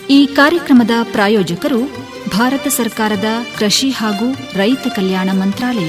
ಈ ಕಾರ್ಯಕ್ರಮದ ಪ್ರಾಯೋಜಕರು ಭಾರತ ಸರ್ಕಾರದ ಕೃಷಿ ಹಾಗೂ ರೈತ ಕಲ್ಯಾಣ ಮಂತ್ರಾಲಯ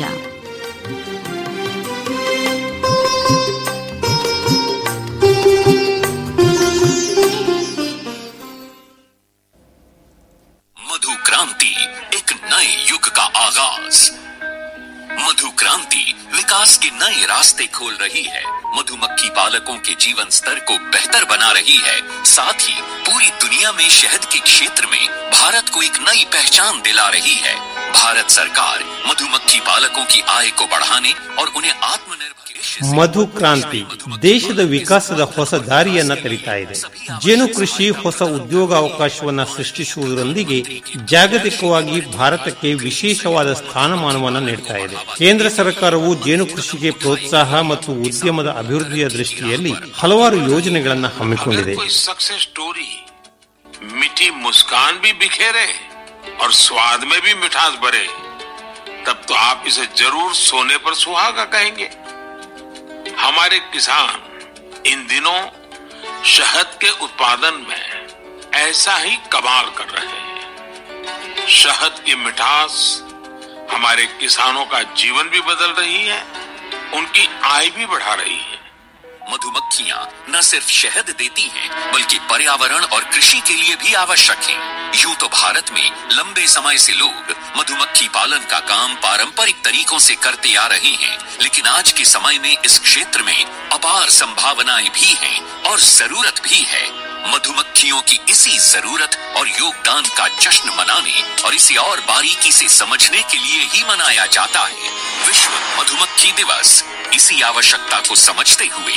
मधु क्रांति एक नए युग का आगाज मधु क्रांति विकास के नए रास्ते खोल रही है मधुमक्खी पालकों के जीवन स्तर को बेहतर बना रही है साथ ही पूरी दुनिया में शहद के क्षेत्र में भारत को एक नई पहचान दिला रही है भारत सरकार मधुमक्खी पालकों की आय को बढ़ाने और उन्हें आत्मनिर्भर ಮಧು ಕ್ರಾಂತಿ ದೇಶದ ವಿಕಾಸದ ಹೊಸ ದಾರಿಯನ್ನ ತೆರಿತಾ ಇದೆ ಜೇನು ಕೃಷಿ ಹೊಸ ಉದ್ಯೋಗಾವಕಾಶವನ್ನ ಸೃಷ್ಟಿಸುವುದರೊಂದಿಗೆ ಜಾಗತಿಕವಾಗಿ ಭಾರತಕ್ಕೆ ವಿಶೇಷವಾದ ಸ್ಥಾನಮಾನವನ್ನು ನೀಡ್ತಾ ಇದೆ ಕೇಂದ್ರ ಸರ್ಕಾರವು ಜೇನು ಕೃಷಿಗೆ ಪ್ರೋತ್ಸಾಹ ಮತ್ತು ಉದ್ಯಮದ ಅಭಿವೃದ್ಧಿಯ ದೃಷ್ಟಿಯಲ್ಲಿ ಹಲವಾರು ಯೋಜನೆಗಳನ್ನು ಹಮ್ಮಿಕೊಂಡಿದೆ कोई सक्सेस स्टोरी मीठी मुस्कान भी बिखेरे और स्वाद में भी मिठास भरे तब तो आप इसे जरूर सोने पर सुहागा कहेंगे हमारे किसान इन दिनों शहद के उत्पादन में ऐसा ही कमाल कर रहे हैं शहद की मिठास हमारे किसानों का जीवन भी बदल रही है उनकी आय भी बढ़ा रही है मधुमक्खियाँ न सिर्फ शहद देती हैं, बल्कि पर्यावरण और कृषि के लिए भी आवश्यक हैं। यूं तो भारत में लंबे समय से लोग मधुमक्खी पालन का काम पारंपरिक तरीकों से करते आ रहे हैं लेकिन आज के समय में इस क्षेत्र में अपार संभावनाएं भी हैं और जरूरत भी है मधुमक्खियों की इसी जरूरत और योगदान का जश्न मनाने और इसे और बारीकी से समझने के लिए ही मनाया जाता है विश्व मधुमक्खी दिवस इसी आवश्यकता को समझते हुए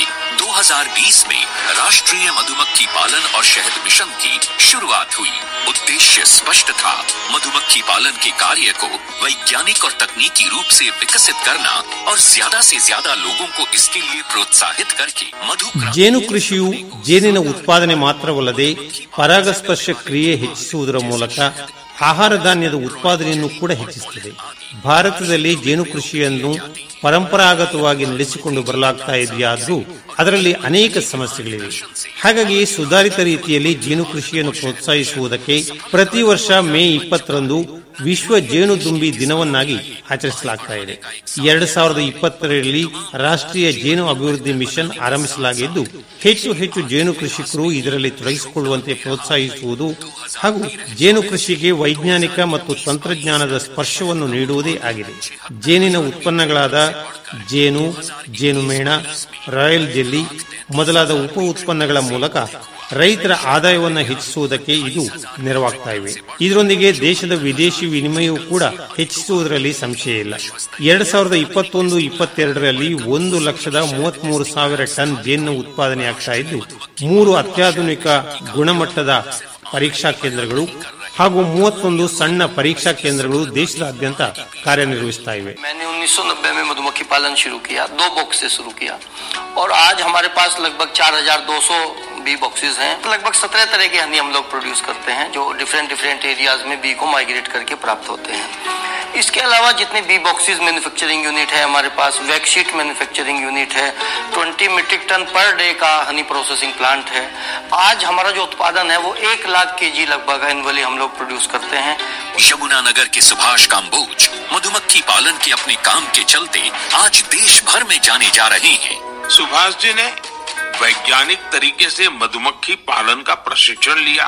2020 में राष्ट्रीय मधुमक्खी पालन और शहद मिशन की शुरुआत हुई उद्देश्य स्पष्ट था मधुमक्खी पालन के कार्य को वैज्ञानिक और तकनीकी रूप से विकसित करना और ज्यादा से ज्यादा लोगों को इसके लिए प्रोत्साहित करके मधु क्रांति ಜೇನು ಕೃಷಿಯು ಜೇನಿನ ಉತ್ಪಾದನೆ ಮಾತ್ರವಲ್ಲದೆ ಪರಾಗಸ್ಪರ್ಶ ಕ್ರಿಯೆ ಹೆಚ್ಚಿಸುವುದರ ಮೂಲಕ ಆಹಾರ ಧಾನ್ಯದ ಉತ್ಪಾದನೆಯನ್ನು ಕೂಡ ಹೆಚ್ಚಿಸುತ್ತದೆ ಭಾರತದಲ್ಲಿ ಜೇನು ಕೃಷಿಯನ್ನು ಪರಂಪರಾಗತವಾಗಿ ನಡೆಸಿಕೊಂಡು ಬರಲಾಗ್ತಾ ಇದೆಯಾದರೂ ಅದರಲ್ಲಿ ಅನೇಕ ಸಮಸ್ಯೆಗಳಿವೆ ಹಾಗಾಗಿ ಸುಧಾರಿತ ರೀತಿಯಲ್ಲಿ ಜೇನು ಕೃಷಿಯನ್ನು ಪ್ರೋತ್ಸಾಹಿಸುವುದಕ್ಕೆ ಪ್ರತಿ ವರ್ಷ ಮೇ ಇಪ್ಪತ್ತರಂದು ವಿಶ್ವ ಜೇನುದುಂಬಿ ದಿನವನ್ನಾಗಿ ಆಚರಿಸಲಾಗ್ತಾ ಇದೆ ಎರಡು ಸಾವಿರದ ಇಪ್ಪತ್ತರಲ್ಲಿ ರಾಷ್ಟ್ರೀಯ ಜೇನು ಅಭಿವೃದ್ಧಿ ಮಿಷನ್ ಆರಂಭಿಸಲಾಗಿದ್ದು ಹೆಚ್ಚು ಹೆಚ್ಚು ಜೇನು ಕೃಷಿಕರು ಇದರಲ್ಲಿ ತೊಡಗಿಸಿಕೊಳ್ಳುವಂತೆ ಪ್ರೋತ್ಸಾಹಿಸುವುದು ಹಾಗೂ ಜೇನು ಕೃಷಿಗೆ ವೈಜ್ಞಾನಿಕ ಮತ್ತು ತಂತ್ರಜ್ಞಾನದ ಸ್ಪರ್ಶವನ್ನು ನೀಡುವುದೇ ಆಗಿದೆ ಜೇನಿನ ಉತ್ಪನ್ನಗಳಾದ ಜೇನು ಜೇನುಮೇಣ ರಾಯಲ್ ಜೆಲ್ಲಿ ಮೊದಲಾದ ಉಪ ಉತ್ಪನ್ನಗಳ ಮೂಲಕ ರೈತರ ಆದಾಯವನ್ನು ಹೆಚ್ಚಿಸುವುದಕ್ಕೆ ಇದು ನೆರವಾಗ್ತಾ ಇವೆ ಇದರೊಂದಿಗೆ ದೇಶದ ವಿದೇಶಿ ವಿನಿಮಯವೂ ಕೂಡ ಹೆಚ್ಚಿಸುವುದರಲ್ಲಿ ಸಂಶಯ ಇಲ್ಲ ಎರಡ್ ಸಾವಿರದ ಇಪ್ಪತ್ತೊಂದು ಇಪ್ಪತ್ತೆರಡರಲ್ಲಿ ಒಂದು ಲಕ್ಷದ ಮೂವತ್ಮೂರು ಸಾವಿರ ಟನ್ ಜೇನು ಉತ್ಪಾದನೆ ಆಗ್ತಾ ಇದ್ದು ಮೂರು ಅತ್ಯಾಧುನಿಕ ಗುಣಮಟ್ಟದ ಪರೀಕ್ಷಾ ಕೇಂದ್ರಗಳು ಹಾಗೂ ಮೂವತ್ತೊಂದು ಸಣ್ಣ ಪರೀಕ್ಷಾ ಕೇಂದ್ರಗಳು ದೇಶದಾದ್ಯಂತ ಕಾರ್ಯನಿರ್ವಹಿಸ್ತಾ ಇವೆ मैंने 1990 में मधुमक्खी पालन शुरू किया दो बॉक्स से शुरू किया और आज हमारे पास लगभग 4200 बी बॉक्सेस हैं लगभग 17 तरह के हनी हम लोग प्रोड्यूस करते हैं जो डिफरेंट डिफरेंट एरियाज में बी को माइग्रेट करके प्राप्त होते हैं इसके अलावा जितने बी बॉक्सेस मैन्युफैक्चरिंग यूनिट है हमारे पास वैक्सीट मैन्युफैक्चरिंग यूनिट है 20 मीट्रिक टन पर डे का हनी प्रोसेसिंग प्लांट है आज हमारा जो उत्पादन है वो एक लाख के जी लगभग एनुअली हम लोग प्रोड्यूस करते हैं यमुनानगर के सुभाष काम्बोज मधुमक्खी पालन के अपने काम के चलते आज देश भर में जाने जा रहे हैं सुभाष जी ने वैज्ञानिक तरीके से मधुमक्खी पालन का प्रशिक्षण लिया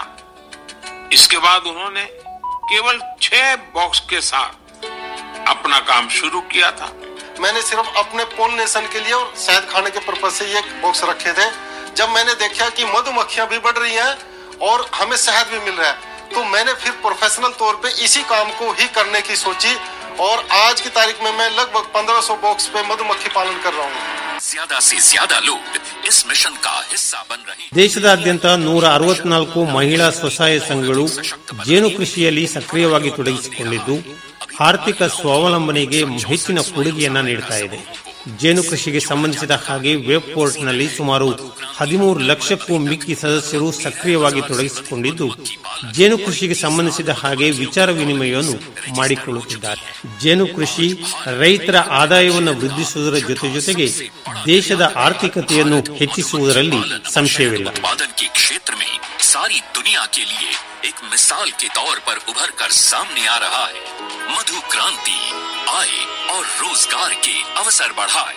इसके बाद उन्होंने केवल छह बॉक्स के साथ अपना काम शुरू किया था मैंने सिर्फ अपने पोलिनेशन के लिए और शहद खाने के पर्पज से ये बॉक्स रखे थे जब मैंने देखा कि मधुमक्खियां भी बढ़ रही हैं और हमें शहद भी मिल रहा है तो मैंने फिर प्रोफेशनल तौर पे इसी काम को ही करने की सोची और आज की तारीख में मैं लगभग 1500 बॉक्स पे मधुमक्खी पालन कर रहा हूँ ज्यादा से ज्यादा लोग इस मिशन का हिस्सा बन रहे हैं ದೇಶದಾದ್ಯಂತ ನೂರ ಅರವತ್ನಾಲ್ಕು ಮಹಿಳಾ ಸ್ವಸಹಾಯ ಸಂಘಗಳು ಜೇನು ಕೃಷಿಯಲ್ಲಿ ಸಕ್ರಿಯವಾಗಿ ತೊಡಗಿಸಿಕೊಂಡಿದ್ದು ಆರ್ಥಿಕ ಸ್ವಾವಲಂಬನೆಗೆ ಹೆಚ್ಚಿನ ಕೊಡುಗೆಯನ್ನ ನೀಡ್ತಾ ಇದೆ ಜೇನು ಕೃಷಿಗೆ ಸಂಬಂಧಿಸಿದ ಹಾಗೆ ವೆಬ್ ಪೋರ್ಟ್ನಲ್ಲಿ ಸುಮಾರು ಹದಿಮೂರು ಲಕ್ಷಕ್ಕೂ ಮಿಕ್ಕಿ ಸದಸ್ಯರು ಸಕ್ರಿಯವಾಗಿ ತೊಡಗಿಸಿಕೊಂಡಿದ್ದು ಜೇನು ಕೃಷಿಗೆ ಸಂಬಂಧಿಸಿದ ಹಾಗೆ ವಿಚಾರ ವಿನಿಮಯವನ್ನು ಮಾಡಿಕೊಳ್ಳುತ್ತಿದ್ದಾರೆ ಜೇನು ಕೃಷಿ ರೈತರ ಆದಾಯವನ್ನು ವೃದ್ಧಿಸುವುದರ ಜೊತೆ ಜೊತೆಗೆ ದೇಶದ ಆರ್ಥಿಕತೆಯನ್ನು ಹೆಚ್ಚಿಸುವುದರಲ್ಲಿ ಸಂಶಯವಿಲ್ಲ उत्पादन के क्षेत्र में सारी दुनिया के लिए एक मिसाल के तौर पर उभर कर सामने आ रहा है मधु क्रांति आए और रोजगार के अवसर बढ़ाए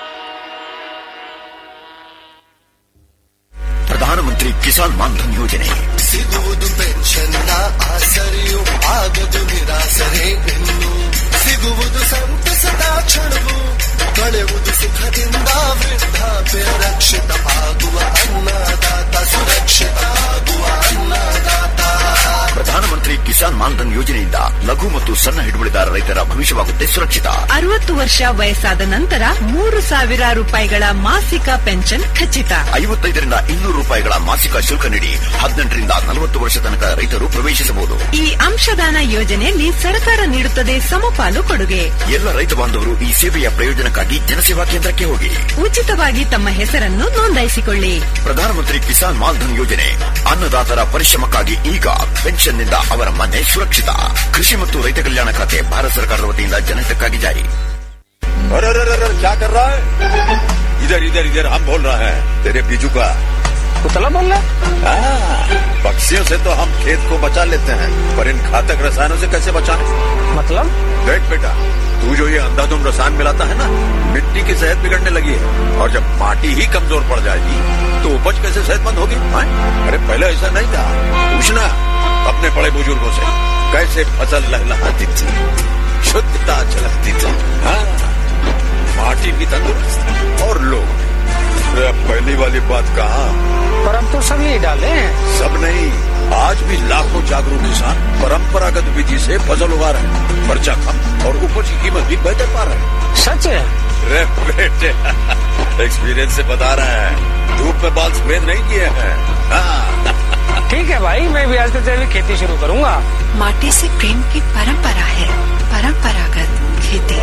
ಪ್ರಧಾನಮಂತ್ರಿ ಕಿಸಾನ್ ಮಾನ್ಧನ್ ಯೋಜನೆ ಸಿಗುವುದು ಪೆನ್ಷನ್ನ ಆಸರೆಯು ಆಗದು ನಿರಾಸರೆ ಇನ್ನು ಸಿಗುವುದು ಸಂತಸದ ಕ್ಷಣವು ಕಳೆಯುವುದು ಸುಖದಿಂದ ವೃದ್ಧಾಪ್ಯ ರಕ್ಷಿತ ಆಗುವ ಅನ್ನದಾತ ಸುರಕ್ಷಿತ ಆಗುವ ಅನ್ನದಾತ ಪ್ರಧಾನಮಂತ್ರಿ ಕಿಸಾನ್ ಮಾನ್ಧನ್ ಯೋಜನೆಯಿಂದ ಲಘು ಮತ್ತು ಸಣ್ಣ ಹಿಡುವಳಿದಾರ ರೈತರ ಭವಿಷ್ಯವಾಗುತ್ತೆ ಸುರಕ್ಷಿತ ಅರವತ್ತು ವರ್ಷ ವಯಸ್ಸಾದ ನಂತರ ಮೂರು ಸಾವಿರ ರೂಪಾಯಿಗಳ ಮಾಸಿಕ ಪೆನ್ಷನ್ ಖಚಿತ ಐವತ್ತೈದರಿಂದ ಇನ್ನೂರು ರೂಪಾಯಿಗಳ ಮಾಸಿಕ ಶುಲ್ಕ ನೀಡಿ ಹದಿನೆಂಟರಿಂದ ನಲವತ್ತು ವರ್ಷ ತನಕ ರೈತರು ಪ್ರವೇಶಿಸಬಹುದು ಈ ಅಂಶದಾನ ಯೋಜನೆಯಲ್ಲಿ ಸರ್ಕಾರ ನೀಡುತ್ತದೆ ಸಮಪಾಲು ಕೊಡುಗೆ ಎಲ್ಲ ರೈತ ಬಾಂಧವರು ಈ ಸೇವೆಯ ಪ್ರಯೋಜನಕ್ಕಾಗಿ ಜನಸೇವಾ ಕೇಂದ್ರಕ್ಕೆ ಹೋಗಿ ಉಚಿತವಾಗಿ ತಮ್ಮ ಹೆಸರನ್ನು ನೋಂದಾಯಿಸಿಕೊಳ್ಳಿ ಪ್ರಧಾನಮಂತ್ರಿ ಕಿಸಾನ್ ಮಾನ್ಧನ್ ಯೋಜನೆ ಅನ್ನದಾತರ ಪರಿಶ್ರಮಕ್ಕಾಗಿ ಈಗ ಪೆನ್ಷನ್ನಿಂದ ಅವರ ಮನೆ ಸುರಕ್ಷಿತ ಕೃಷಿ ಮತ್ತು ರೈತ ಕಲ್ಯಾಣ ಖಾತೆ ಭಾರತ ಸರ್ಕಾರದ ವತಿಯಿಂದ ಜನಹಿತಕ್ಕಾಗಿ ಜಾರಿ अरे अरे अरे अरे, क्या कर रहा है इधर इधर इधर हम बोल रहे हैं तेरे बीजू का कुतला बोल रहा हाँ, पक्षियों से तो हम खेत को बचा लेते हैं पर इन घातक रसायनों से कैसे बचाएं मतलब देख बेटा तू जो ये अंधाधुंध रसायन मिलाता है ना मिट्टी की सेहत बिगड़ने लगी है और जब माटी ही कमजोर पड़ जाएगी तो उपज कैसे सेहतमंद होगी हाँ? अरे पहले ऐसा नहीं था पूछना अपने बड़े बुजुर्गों से कैसे फसल लहलहाती थी शुद्धता झलकती थी हाँ माटी भी तंदुरुस्त और लोग अरे अब पहली वाली बात कहा पर हम तो सब यही डाले हैं सब नहीं आज भी लाखों जागरूक किसान परंपरागत विधि से फसल उगा रहे हैं खर्चा कम और उपज की कीमत भी बेहतर पा रहे हैं सच है रे बेटे एक्सपीरियंस से बता रहे हैं धूप में बाल सफेद नहीं किए हैं हाँ, ठीक है भाई मैं भी आज से जैविक खेती शुरू करूंगा माटी से प्रेम की परंपरा है परंपरागत खेती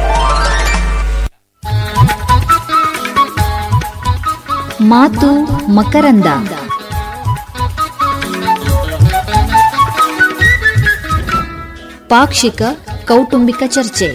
ಮಾತು ಮಕರಂದ ಪಾಕ್ಷಿಕ ಕೌಟುಂಬಿಕ ಚರ್ಚೆ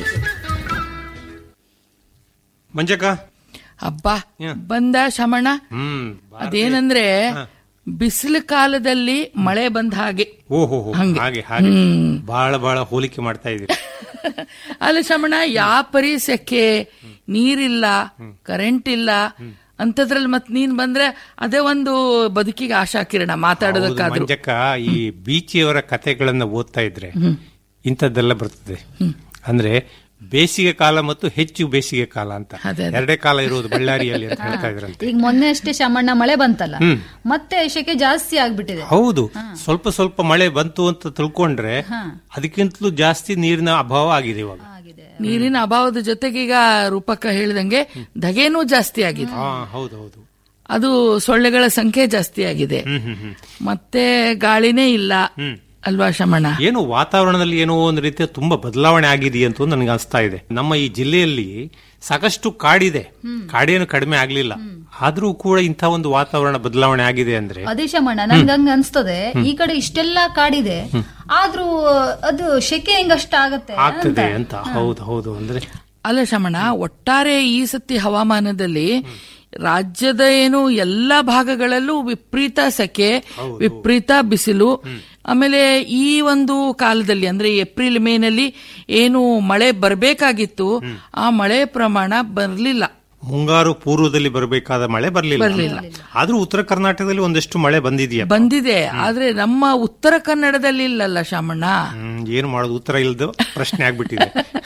ಮಂಜಕ್ಕ ಹಬ್ಬ ಬಂದ ಶಮಣ ಹ್ಮ್ ಅದೇನಂದ್ರೆ ಬಿಸಿಲು ಕಾಲದಲ್ಲಿ ಮಳೆ ಬಂದ ಹಾಗೆ ಓಹೋ ಹಂಗೆ. ಹಾಗೆ ಹಾಗೆ ಹ್ಮ್. ಬಹಳ ಬಹಳ ಹೋಲಿಕೆ ಮಾಡ್ತಾ ಇದೀರಿ ಅಲ್ಲ ಶಮಣ ಯಾವ ಪರಿ ಸೆಕೆ ನೀರಿಲ್ಲ ಕರೆಂಟ್ ಇಲ್ಲ ಅಂತದ್ರಲ್ಲಿ ಮತ್ ನೀನ್ ಬಂದ್ರೆ ಅದೇ ಒಂದು ಬದುಕಿಗೆ ಆಶಾ ಕಿರಣ ಹೌದು, ಮಾತಾಡೋದಕ್ಕಾದ್ರೂ ಮಂಜಕ್ಕ ಈ ಬೀಚಿಯವರ ಕಥೆಗಳನ್ನ ಓದ್ತಾ ಇದ್ರೆ ಇಂಥದ್ದೆಲ್ಲ ಬರ್ತದೆ ಅಂದ್ರೆ ಬೇಸಿಗೆ ಕಾಲ ಮತ್ತು ಹೆಚ್ಚು ಬೇಸಿಗೆ ಕಾಲ ಅಂತ ಅದೇ, ಅದೇ. ಎರಡೇ ಕಾಲ ಇರೋದು ಬಳ್ಳಾರಿಯಲ್ಲಿ ಅಂತ ಹೇಳ್ತಾ ಇದ್ರಂತೆ ಈಗ ಮೊನ್ನೆ ಅಷ್ಟೇ ಶಾಮಣ್ಣ ಮಳೆ ಬಂತಲ್ಲ ಹ್ಮ್. ಮತ್ತೆ ಶೆಕೆ ಜಾಸ್ತಿ ಆಗ್ಬಿಟ್ಟಿದೆ ಹೌದು ಸ್ವಲ್ಪ ಸ್ವಲ್ಪ ಮಳೆ ಬಂತು ಅಂತ ತಿಳ್ಕೊಂಡ್ರೆ ಅದಕ್ಕಿಂತಲೂ ಜಾಸ್ತಿ ನೀರಿನ ಅಭಾವ ಆಗಿದೆ ಇವಾಗ ನೀರಿನ ಅಭಾವದ ಜೊತೆಗೆ ಈಗ ರೂಪಕ್ಕ ಹೇಳಿದಂಗೆ ಧಗೆನೂ ಜಾಸ್ತಿ ಆಗಿದೆ ಹಾ ಹೌದು ಹೌದು ಅದು ಸೊಳ್ಳೆಗಳ ಸಂಖ್ಯೆ ಜಾಸ್ತಿ ಆಗಿದೆ ಹ್ಮ್ ಹ್ಮ್ ಹ್ಮ್ ಮತ್ತೆ ಗಾಳಿನೇ ಇಲ್ಲ ಅಲ್ವಾ ಶಮಣ ಏನು ವಾತಾವರಣದಲ್ಲಿ ಏನೋ ಒಂದು ರೀತಿಯ ತುಂಬಾ ಬದಲಾವಣೆ ಆಗಿದೆ ಅಂತ ನನಗೆ ಅನಿಸ್ತಾ ಇದೆ ನಮ್ಮ ಈ ಜಿಲ್ಲೆಯಲ್ಲಿ ಸಾಕಷ್ಟು ಕಾಡಿದೆ ಕಾಡೇನು ಕಡಿಮೆ ಆಗ್ಲಿಲ್ಲ ಆದ್ರೂ ಕೂಡ ಇಂಥ ಒಂದು ವಾತಾವರಣ ಬದಲಾವಣೆ ಆಗಿದೆ ಅಂದ್ರೆ ಅದೇ ಶಮಣ್ಣ ನನ್ಗೆ ಹಂಗ ಅನ್ಸ್ತದೆ ಈ ಕಡೆ ಇಷ್ಟೆಲ್ಲಾ ಕಾಡಿದೆ ಆದ್ರೂ ಅದು ಶೆಕೆ ಹೆಂಗಷ್ಟ ಆಗತ್ತೆ ಆಗ್ತದೆ ಅಂತ ಹೌದು ಹೌದು ಅಂದ್ರೆ ಅಲ್ಲ ಶಮಣ ಒಟ್ಟಾರೆ ಈ ಸತಿ ಹವಾಮಾನದಲ್ಲಿ ರಾಜ್ಯದ ಏನು ಎಲ್ಲ ಭಾಗಗಳಲ್ಲೂ ವಿಪರೀತ ಸೆಕೆ ವಿಪರೀತ ಬಿಸಿಲು ಆಮೇಲೆ ಈ ಒಂದು ಕಾಲದಲ್ಲಿ ಅಂದ್ರೆ ಏಪ್ರಿಲ್ ಮೇನಲ್ಲಿ ಏನು ಮಳೆ ಬರಬೇಕಾಗಿತ್ತು ಆ ಮಳೆ ಪ್ರಮಾಣ ಬರಲಿಲ್ಲ ಮುಂಗಾರು ಪೂರ್ವದಲ್ಲಿ ಬರಬೇಕಾದ ಮಳೆ ಬರಲಿಲ್ಲ ಆದ್ರೂ ಉತ್ತರ ಕರ್ನಾಟಕದಲ್ಲಿ ಒಂದಷ್ಟು ಮಳೆ ಬಂದಿದೆಯಾ ಬಂದಿದೆ ಆದ್ರೆ ನಮ್ಮ ಉತ್ತರ ಕನ್ನಡದಲ್ಲಿ ಇಲ್ಲಲ್ಲ ಶಾಮಣ್ಣ ಹ್ಮ್, ಏನು ಮಾಡೋದು ಉತ್ತರ ಇಲ್ಲದ ಪ್ರಶ್ನೆ ಆಗ್ಬಿಟ್ಟಿದೆ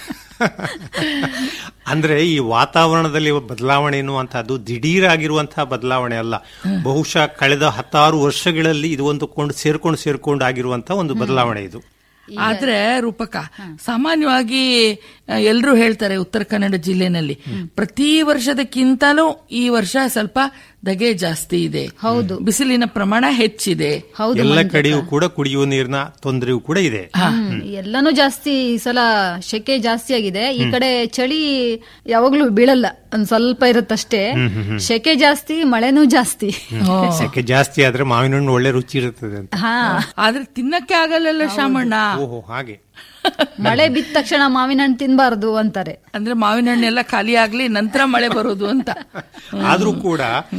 ಅಂದ್ರೆ ಈ ವಾತಾವರಣದಲ್ಲಿ ಬದಲಾವಣೆ ಎನ್ನುವಂತಹದ್ದು ದಿಢೀರ್ ಆಗಿರುವಂತಹ ಬದಲಾವಣೆ ಅಲ್ಲ ಬಹುಶಃ ಕಳೆದ ಹತ್ತಾರು ವರ್ಷಗಳಲ್ಲಿ ಇದು ಒಂದು ಕೊಂಡು ಸೇರ್ಕೊಂಡು ಸೇರ್ಕೊಂಡು ಆಗಿರುವಂತಹ ಒಂದು ಬದಲಾವಣೆ ಇದು ಆದ್ರೆ ರೂಪಕ ಸಾಮಾನ್ಯವಾಗಿ ಎಲ್ಲರೂ ಹೇಳ್ತಾರೆ ಉತ್ತರ ಕನ್ನಡ ಜಿಲ್ಲೆನಲ್ಲಿ ಪ್ರತಿ ವರ್ಷದಕ್ಕಿಂತಲೂ ಈ ವರ್ಷ ಸ್ವಲ್ಪ ಧಗೆ ಜಾಸ್ತಿ ಇದೆ ಹೌದು ಬಿಸಿಲಿನ ಪ್ರಮಾಣ ಹೆಚ್ಚಿದೆ ಹೌದು ಎಲ್ಲ ಮಂಜಕ್ಕ. ಕಡೆಯೂ ಕೂಡ ಕುಡಿಯುವ ನೀರಿನ ತೊಂದರೆಯೂ ಕೂಡ ಇದೆ ಹ್ಮ್, ಎಲ್ಲಾನು ಜಾಸ್ತಿ ಈ ಸಲ ಶೆಕೆ ಜಾಸ್ತಿ ಆಗಿದೆ ಈ ಕಡೆ ಚಳಿ ಯಾವಾಗ್ಲೂ ಬೀಳಲ್ಲ ಒಂದ್ ಸ್ವಲ್ಪ ಇರುತ್ತಷ್ಟೇ ಶೆಕೆ ಜಾಸ್ತಿ ಮಳೆನೂ ಜಾಸ್ತಿ ಸೆಕೆ ಜಾಸ್ತಿ ಆದ್ರೆ ಮಾವಿನ ಹಣ್ಣು ಒಳ್ಳೆ ರುಚಿ ಇರುತ್ತದೆ ಅಂತ ಹಾ ಆದ್ರೆ ತಿನ್ನಕ್ಕೆ ಆಗಲ್ಲ ಶಾಮಣ್ಣ ಓಹೋ ಹಾಗೆ ಮಳೆ ಬಿದ್ದ ತಕ್ಷಣ ಮಾವಿನ ಹಣ್ಣು ತಿನ್ಬಾರ್ದು ಅಂತಾರೆ ಅಂದ್ರೆ ಮಾವಿನ ಹಣ್ಣೆಲ್ಲ ಖಾಲಿ ಆಗ್ಲಿ ನಂತರ ಮಳೆ ಬರೋದು ಅಂತ ಆದ್ರೂ ಕೂಡ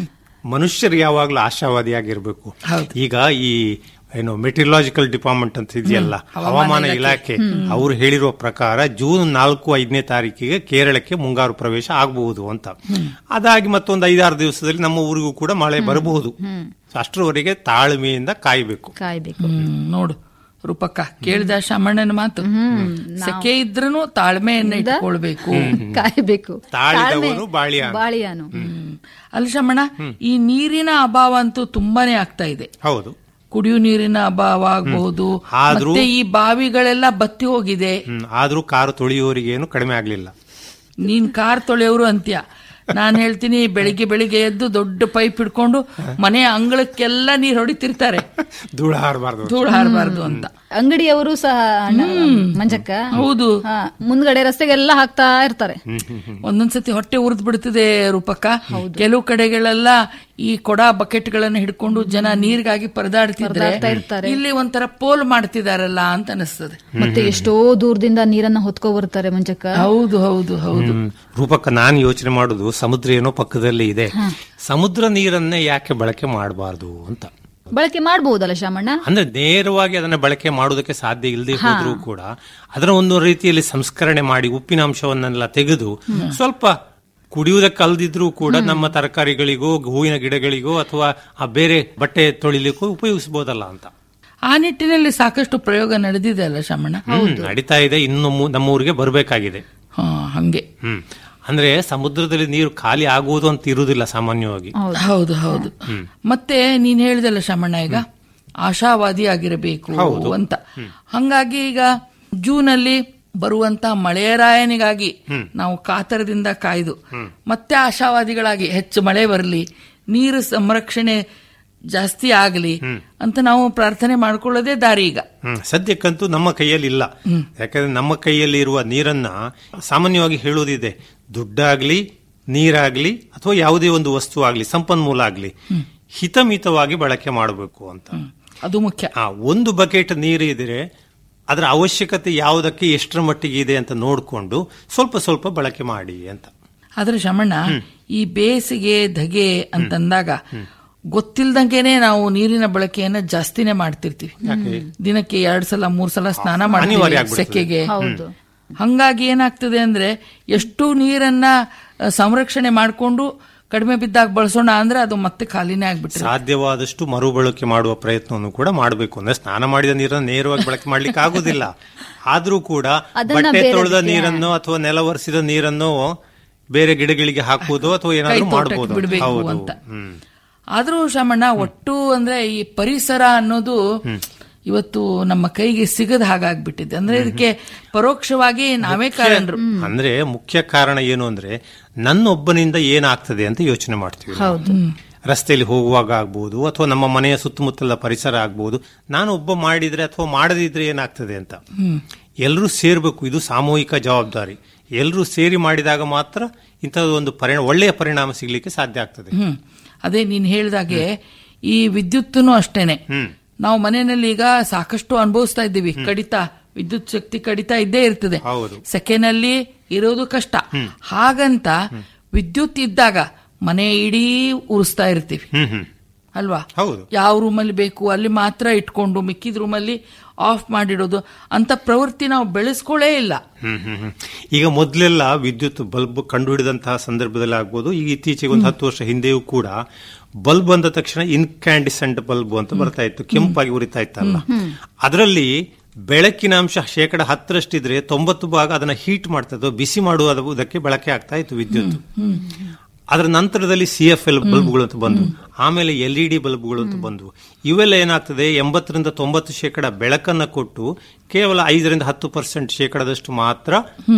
ಮನುಷ್ಯರು ಯಾವಾಗ್ಲೂ ಆಶಾವಾದಿಯಾಗಿರ್ಬೇಕು ಈಗ ಈ ಏನು ಮೆಟಿರಲಾಜಿಕಲ್ ಡಿಪಾರ್ಟ್ಮೆಂಟ್ ಅಂತ ಇದೆಯಲ್ಲ ಹವಾಮಾನ ಇಲಾಖೆ ಅವರು ಹೇಳಿರುವ ಪ್ರಕಾರ ಜೂನ್ ನಾಲ್ಕು ಐದನೇ ತಾರೀಕಿಗೆ ಕೇರಳಕ್ಕೆ ಮುಂಗಾರು ಪ್ರವೇಶ ಆಗಬಹುದು ಅಂತ ಅದಾಗಿ ಮತ್ತೊಂದು ಐದಾರು ದಿವಸದಲ್ಲಿ ನಮ್ಮ ಊರಿಗೂ ಕೂಡ ಮಳೆ ಬರಬಹುದು ಅಷ್ಟರವರೆಗೆ ತಾಳ್ಮೆಯಿಂದ ಕಾಯಬೇಕು ಕಾಯ್ಬೇಕು ಹ್ಮ್, ನೋಡು ರೂಪಕ್ಕ ಕೇಳಿದ ಶಾಮಣ್ಣನ ಮಾತು ಸೆಕೆ ಇದ್ರೂ ತಾಳ್ಮೆಯನ್ನ ಇಟ್ಕೊಳ್ಬೇಕು ಕಾಯ್ಬೇಕು ತಾಳಿದವನು ತಾಳ್ಮೆ, ಬಾಳಿಯಾನು. ಬಾಳಿಯಾನು ಅಲ್ಲ ಶಾಮಣ್ಣ ಈ ನೀರಿನ ಅಭಾವ ಅಂತೂ ತುಂಬಾನೇ ಆಗ್ತಾ ಇದೆ ಹೌದು ಕುಡಿಯೋ ನೀರಿನ ಅಭಾವ ಆಗಬಹುದು ಆದ್ರೂ- ಮತ್ತೆ ಈ ಬಾವಿಗಳೆಲ್ಲ ಬತ್ತಿ ಹೋಗಿದೆ ಹ್ಮ್. ಆದ್ರೂ ಕಾರು ತೊಳೆಯುವವರಿಗೇನು ಕಡಿಮೆ ಆಗ್ಲಿಲ್ಲ ನೀನ್ ಕಾರ್ ತೊಳೆಯವರು ಅಂತ್ಯ ನಾನ್ ಹೇಳ್ತೀನಿ ಬೆಳಿಗ್ಗೆ ಬೆಳಿಗ್ಗೆ ಎದ್ದು ದೊಡ್ಡ ಪೈಪ್ ಹಿಡ್ಕೊಂಡು ಮನೆ ಅಂಗಳಕ್ಕೆಲ್ಲ ನೀರ್ ಹೊಡಿತಿರ್ತಾರೆ ಧೂಳ ಹಾರಬಾರ್ದು ಧೂಳು ಹಾರಬಾರ್ದು ಅಂತ ಅಂಗಡಿಯವರು ಸಹ ಅಣ್ಣ, ಮಂಜಕ್ಕ ಹೌದು ಹಾ, ಮುಂದ್ಗಡೆ ರಸ್ತೆಗೆಲ್ಲ ಹಾಕ್ತಾ ಇರ್ತಾರೆ ಒಂದೊಂದ್ಸತಿ ಹೊಟ್ಟೆ ಉರಿದ್ ಬಿಡ್ತದೆ ರೂಪಕ್ಕ ಕೆಲವು ಕಡೆಗಳೆಲ್ಲ ಈ ಕೊಡ ಬಕೆಟ್ ಗಳನ್ನ ಹಿಡ್ಕೊಂಡು ಜನ ನೀರಿಗಾಗಿ ಪರದಾಡ್ತಿದ್ರೆ ಪರದಾಡ್ತಾ ಇರ್ತಾರೆ. ಇಲ್ಲಿ ಒಂಥರ ಪೋಲ್ ಮಾಡ್ತಿದಾರಲ್ಲ ಅಂತ ಅನಿಸ್ತದೆ ಮತ್ತೆ ಎಷ್ಟೋ ದೂರದಿಂದ ನೀರನ್ನ ಹೊತ್ಕೊ ಬರ್ತಾರೆ ಮಂಜಕ್ಕ ಹೌದು ಹೌದು ಹೌದು ಹ್ಮ್. ರೂಪಕ್ಕ ನಾನು ಯೋಚನೆ ಮಾಡುದು ಸಮುದ್ರ ಏನೋ ಪಕ್ಕದಲ್ಲಿ ಇದೆ ಸಮುದ್ರ ನೀರನ್ನೇ ಯಾಕೆ ಬಳಕೆ ಮಾಡಬಾರ್ದು ಅಂತ ಬಳಕೆ ಮಾಡಬಹುದಲ್ಲ ಶಾಮಣ್ಣ ಅಂದ್ರೆ ನೇರವಾಗಿ ಅದನ್ನ ಬಳಕೆ ಮಾಡೋದಕ್ಕೆ ಸಾಧ್ಯ ಇಲ್ಲದೆ ಹೋದ್ರೂ ಕೂಡ ಅದರ ಒಂದು ರೀತಿಯಲ್ಲಿ ಸಂಸ್ಕರಣೆ ಮಾಡಿ ಉಪ್ಪಿನಾಂಶವನ್ನೆಲ್ಲ ತೆಗೆದು ಸ್ವಲ್ಪ ಕುಡಿಯುವುದಕ್ಕೆ ಅಲ್ದಿದ್ರೂ ಕೂಡ ನಮ್ಮ ತರಕಾರಿಗಳಿಗೋ ಹೂವಿನ ಗಿಡಗಳಿಗೋ ಅಥವಾ ಆ ಬೇರೆ ಬಟ್ಟೆ ತೊಳಿಲಿಕ್ಕೂ ಉಪಯೋಗಿಸಬಹುದಲ್ಲ ಅಂತ ಆ ನಿಟ್ಟಿನಲ್ಲಿ ಸಾಕಷ್ಟು ಪ್ರಯೋಗ ನಡೆದಿದೆ ಅಲ್ಲ ಶಾಮಣ್ಣ ಹ್ಮ್, ನಡೀತಾ ಇದೆ ಇನ್ನು ಮು- ನಮ್ಮ ಊರಿಗೆ ಬರಬೇಕಾಗಿದೆ ಹಾ ಹಂಗೆ ಹ್ಮ್ ಅಂದ್ರೆ ಸಮುದ್ರದಲ್ಲಿ ನೀರು ಖಾಲಿ ಆಗುವುದು ಅಂತ ಇರುವುದಿಲ್ಲ ಸಾಮಾನ್ಯವಾಗಿ ಹೌದು ಹೌದು ಮತ್ತೆ ನೀನ್ ಹೇಳಿದಲ್ಲ ಶಾಮಣ್ಣ ಈಗ ಆಶಾವಾದಿ ಆಗಿರಬೇಕು ಅಂತ ಹಂಗಾಗಿ ಈಗ ಜೂನ್ ಅಲ್ಲಿ ಬರುವಂತ ಮಳೆರಾಯನಿಗಾಗಿ ನಾವು ಕಾತರದಿಂದ ಕಾಯ್ದು ಮತ್ತೆ ಆಶಾವಾದಿಗಳಾಗಿ ಹೆಚ್ಚು ಮಳೆ ಬರಲಿ ನೀರು ಸಂರಕ್ಷಣೆ ಜಾಸ್ತಿ ಆಗಲಿ ಅಂತ ನಾವು ಪ್ರಾರ್ಥನೆ ಮಾಡ್ಕೊಳ್ಳೋದೇ ದಾರಿ ಈಗ ಹ್ಮ್ ಸದ್ಯಕ್ಕಂತೂ ನಮ್ಮ ಕೈಯಲ್ಲಿ ಇಲ್ಲ ಯಾಕಂದ್ರೆ ನಮ್ಮ ಕೈಯಲ್ಲಿ ಇರುವ ನೀರನ್ನ ಸಾಮಾನ್ಯವಾಗಿ ಹೇಳುವುದಿದೆ ದುಡ್ಡಾಗ್ಲಿ ನೀರಾಗ್ಲಿ ಅಥವಾ ಯಾವುದೇ ಒಂದು ವಸ್ತು ಆಗ್ಲಿ ಸಂಪನ್ಮೂಲ ಆಗ್ಲಿ ಹಿತಮಿತವಾಗಿ ಬಳಕೆ ಮಾಡಬೇಕು ಅಂತ ಅದು ಮುಖ್ಯ ಆ ಒಂದು ಬಕೆಟ್ ನೀರು ಇದ್ರೆ ಅದರ ಅವಶ್ಯಕತೆ ಯಾವುದಕ್ಕೆ ಎಷ್ಟರ ಮಟ್ಟಿಗೆ ಇದೆ ಅಂತ ನೋಡಿಕೊಂಡು ಸ್ವಲ್ಪ ಸ್ವಲ್ಪ ಬಳಕೆ ಮಾಡಿ ಅಂತ ಆದ್ರೆ ಶಮಣ್ಣ ಈ ಬೇಸಿಗೆ ಧಗೆ ಅಂತಂದಾಗ ಗೊತ್ತಿಲ್ದಂಗೆನೆ ನಾವು ನೀರಿನ ಬಳಕೆಯನ್ನ ಜಾಸ್ತಿನೇ ಮಾಡ್ತಿರ್ತೀವಿ ದಿನಕ್ಕೆ ಎರಡ್ ಸಲ ಮೂರ್ ಸಲ ಸ್ನಾನ ಅನಿವಾರ್ಯ ಮಾಡ್ತೀವಿ ಆಗ್ಬಿಡ್ತದೆ. ಸೆಕೆಗೆ ಹೌದು ಹಂಗಾಗಿ ಏನಾಗ್ತದೆ ಅಂದ್ರೆ ಎಷ್ಟು ನೀರನ್ನ ಅ, ಸಂರಕ್ಷಣೆ ಮಾಡಿಕೊಂಡು ಕಡಿಮೆ ಬಿದ್ದಾಗ ಬಳಸೋಣ ಅಂದ್ರೆ ಅದು ಮತ್ತೆ ಖಾಲಿನೇ ಆಗ್ಬಿಟ್ರೆ ಸಾಧ್ಯವಾದಷ್ಟು ಮರುಬಳಕೆ ಮಾಡುವ ಪ್ರಯತ್ನವನ್ನು ಕೂಡ ಮಾಡಬೇಕು ಅಂದ್ರೆ ಸ್ನಾನ ಮಾಡಿದ ನೀರನ್ನು ನೇರವಾಗಿ ಬಳಕೆ ಮಾಡ್ಲಿಕ್ಕೆ ಆಗುದಿಲ್ಲ ಆದ್ರೂ ಕೂಡ ಅದನ್ನ ಬಟ್ಟೆ ಬೇರೆ ತೊಳೆದ ರೀತಿಯ- ನೀರನ್ನು ಅಥವಾ ನೆಲ ಒರೆಸಿದ ನೀರನ್ನು ಬೇರೆ ಗಿಡಗಳಿಗೆ ಹಾಕುವುದು ಅಥವಾ ಏನಾದ್ರೂ ಕೈ ತೋಟಕ್ಕೆ ಮಾಡಬಹುದು ಬಿಡ್ಬೇಕು ಹೌದು ಅಂತ. ಹ್ಮ್ ಆದ್ರೂ ಶಾಮಣ್ಣ ಒಟ್ಟು ಅಂದ್ರೆ ಈ ಪರಿಸರ ಅನ್ನೋದು ಇವತ್ತು ನಮ್ಮ ಕೈಗೆ ಸಿಗದ ಹಾಗಾಗ್ಬಿಟ್ಟಿದೆ ಅಂದ್ರೆ ಇದಕ್ಕೆ ಪರೋಕ್ಷವಾಗಿ ನಾವೇ ಕಾರಣರು ಅಂದ್ರೆ ಮುಖ್ಯ ಕಾರಣ ಏನು ಅಂದ್ರೆ ನನ್ನೊಬ್ಬನಿಂದ ಏನಾಗ್ತದೆ ಅಂತ ಯೋಚನೆ ಮಾಡ್ತೀವಿ ನಾವು. ಹೌದು ರಸ್ತೆಯಲ್ಲಿ ಹೋಗುವಾಗ ಆಗ್ಬಹುದು ಅಥವಾ ನಮ್ಮ ಮನೆಯ ಸುತ್ತಮುತ್ತಲ ಪರಿಸರ ಆಗ್ಬಹುದು ನಾನು ಒಬ್ಬ ಮಾಡಿದ್ರೆ ಅಥವಾ ಮಾಡದಿದ್ರೆ ಏನಾಗ್ತದೆ ಅಂತ ಎಲ್ಲರೂ ಸೇರ್ಬೇಕು ಇದು ಸಾಮೂಹಿಕ ಜವಾಬ್ದಾರಿ ಎಲ್ಲರೂ ಸೇರಿ ಮಾಡಿದಾಗ ಮಾತ್ರ ಇಂಥದ್ದು ಒಂದು ಪರಿಣಾಮ ಒಳ್ಳೆಯ ಪರಿಣಾಮ ಸಿಗ್ಲಿಕ್ಕೆ ಸಾಧ್ಯ ಆಗ್ತದೆ ಹ್ಮ್ ಅದೇ ನೀನ್ ಹೇಳ್ದಾಗೆ ಈ ವಿದ್ಯುತ್ತೂ ಅಷ್ಟೇನೆ ನಾವು ಮನೆಯಲ್ಲಿ ಈಗ ಸಾಕಷ್ಟು ಅನುಭವಿಸ್ತಾ ಇದ್ದೀವಿ ಕಡಿತ ವಿದ್ಯುತ್ ಶಕ್ತಿ ಕಡಿತ ಇದ್ದೇ ಇರ್ತದೆ ಹೌದು. ಸೆಕೆನಲ್ಲಿ ಇರೋದು ಕಷ್ಟ ಹಾಗಂತ ವಿದ್ಯುತ್ ಇದ್ದಾಗ ಮನೆ ಇಡೀ ಉರಿಸ್ತಾ ಇರ್ತೀವಿ ಹ್ಮ್ ಹ್ಮ್ ಅಲ್ವಾ ಹೌದು ಯಾವ ರೂಮಲ್ಲಿ ಬೇಕು ಅಲ್ಲಿ ಮಾತ್ರ ಇಟ್ಕೊಂಡು ಮಿಕ್ಕಿದ ರೂಮಲ್ಲಿ ಆಫ್ ಮಾಡಿಡೋದು ಅಂತ ಪ್ರವೃತ್ತಿ ನಾವು ಬೆಳೆಸ್ಕೊಳ್ಳೇ ಇಲ್ಲ ಹ್ಮ್ ಹ್ಮ್ ಹ್ಮ್. ಈಗ ಮೊದಲೆಲ್ಲ ವಿದ್ಯುತ್ ಬಲ್ಬ್ ಕಂಡುಹಿಡಿದಂತಹ ಸಂದರ್ಭದಲ್ಲಿ ಆಗ್ಬೋದು ಈಗ ಇತ್ತೀಚೆಗೆ ಒಂದು ಹತ್ತು ವರ್ಷ ಹಿಂದೆಯೂ ಕೂಡ ಬಲ್ಬ್ ಬಂದ ತಕ್ಷಣ ಇನ್ಕ್ಯಾಂಡಿಸೆಂಟ್ ಬಲ್ಬ್ ಅಂತ ಬರ್ತಾ ಇತ್ತು ಕೆಂಪಾಗಿ ಉರಿತಾ ಇತ್ತಲ್ಲ ಅದರಲ್ಲಿ ಬೆಳಕಿನ ಅಂಶ ಶೇಕಡ ಹತ್ತರಷ್ಟಿದ್ರೆ ತೊಂಬತ್ತು ಭಾಗ ಅದನ್ನ ಹೀಟ್ ಮಾಡ್ತಾ ಇತ್ತು ಬಿಸಿ ಮಾಡುವುದಕ್ಕೆ ಬಳಕೆ ಆಗ್ತಾ ಇತ್ತು ವಿದ್ಯುತ್ ಅದರ ನಂತರದಲ್ಲಿ ಸಿ ಎಫ್ ಎಲ್ ಬಲ್ಬ್ಗಳು ಅಂತ ಬಂದು ಆಮೇಲೆ ಎಲ್ ಇ ಡಿ ಬಲ್ಬ್ಗಳು ಅಂತ ಬಂದವು ಇವೆಲ್ಲ ಏನಾಗ್ತದೆ ಎಂಬತ್ತರಿಂದ ತೊಂಬತ್ತು ಶೇಕಡ ಬೆಳಕನ್ನ ಕೊಟ್ಟು ಕೇವಲ ಐದರಿಂದ ಹತ್ತು ಪರ್ಸೆಂಟ್ ಶೇಕಡದಷ್ಟು ಮಾತ್ರ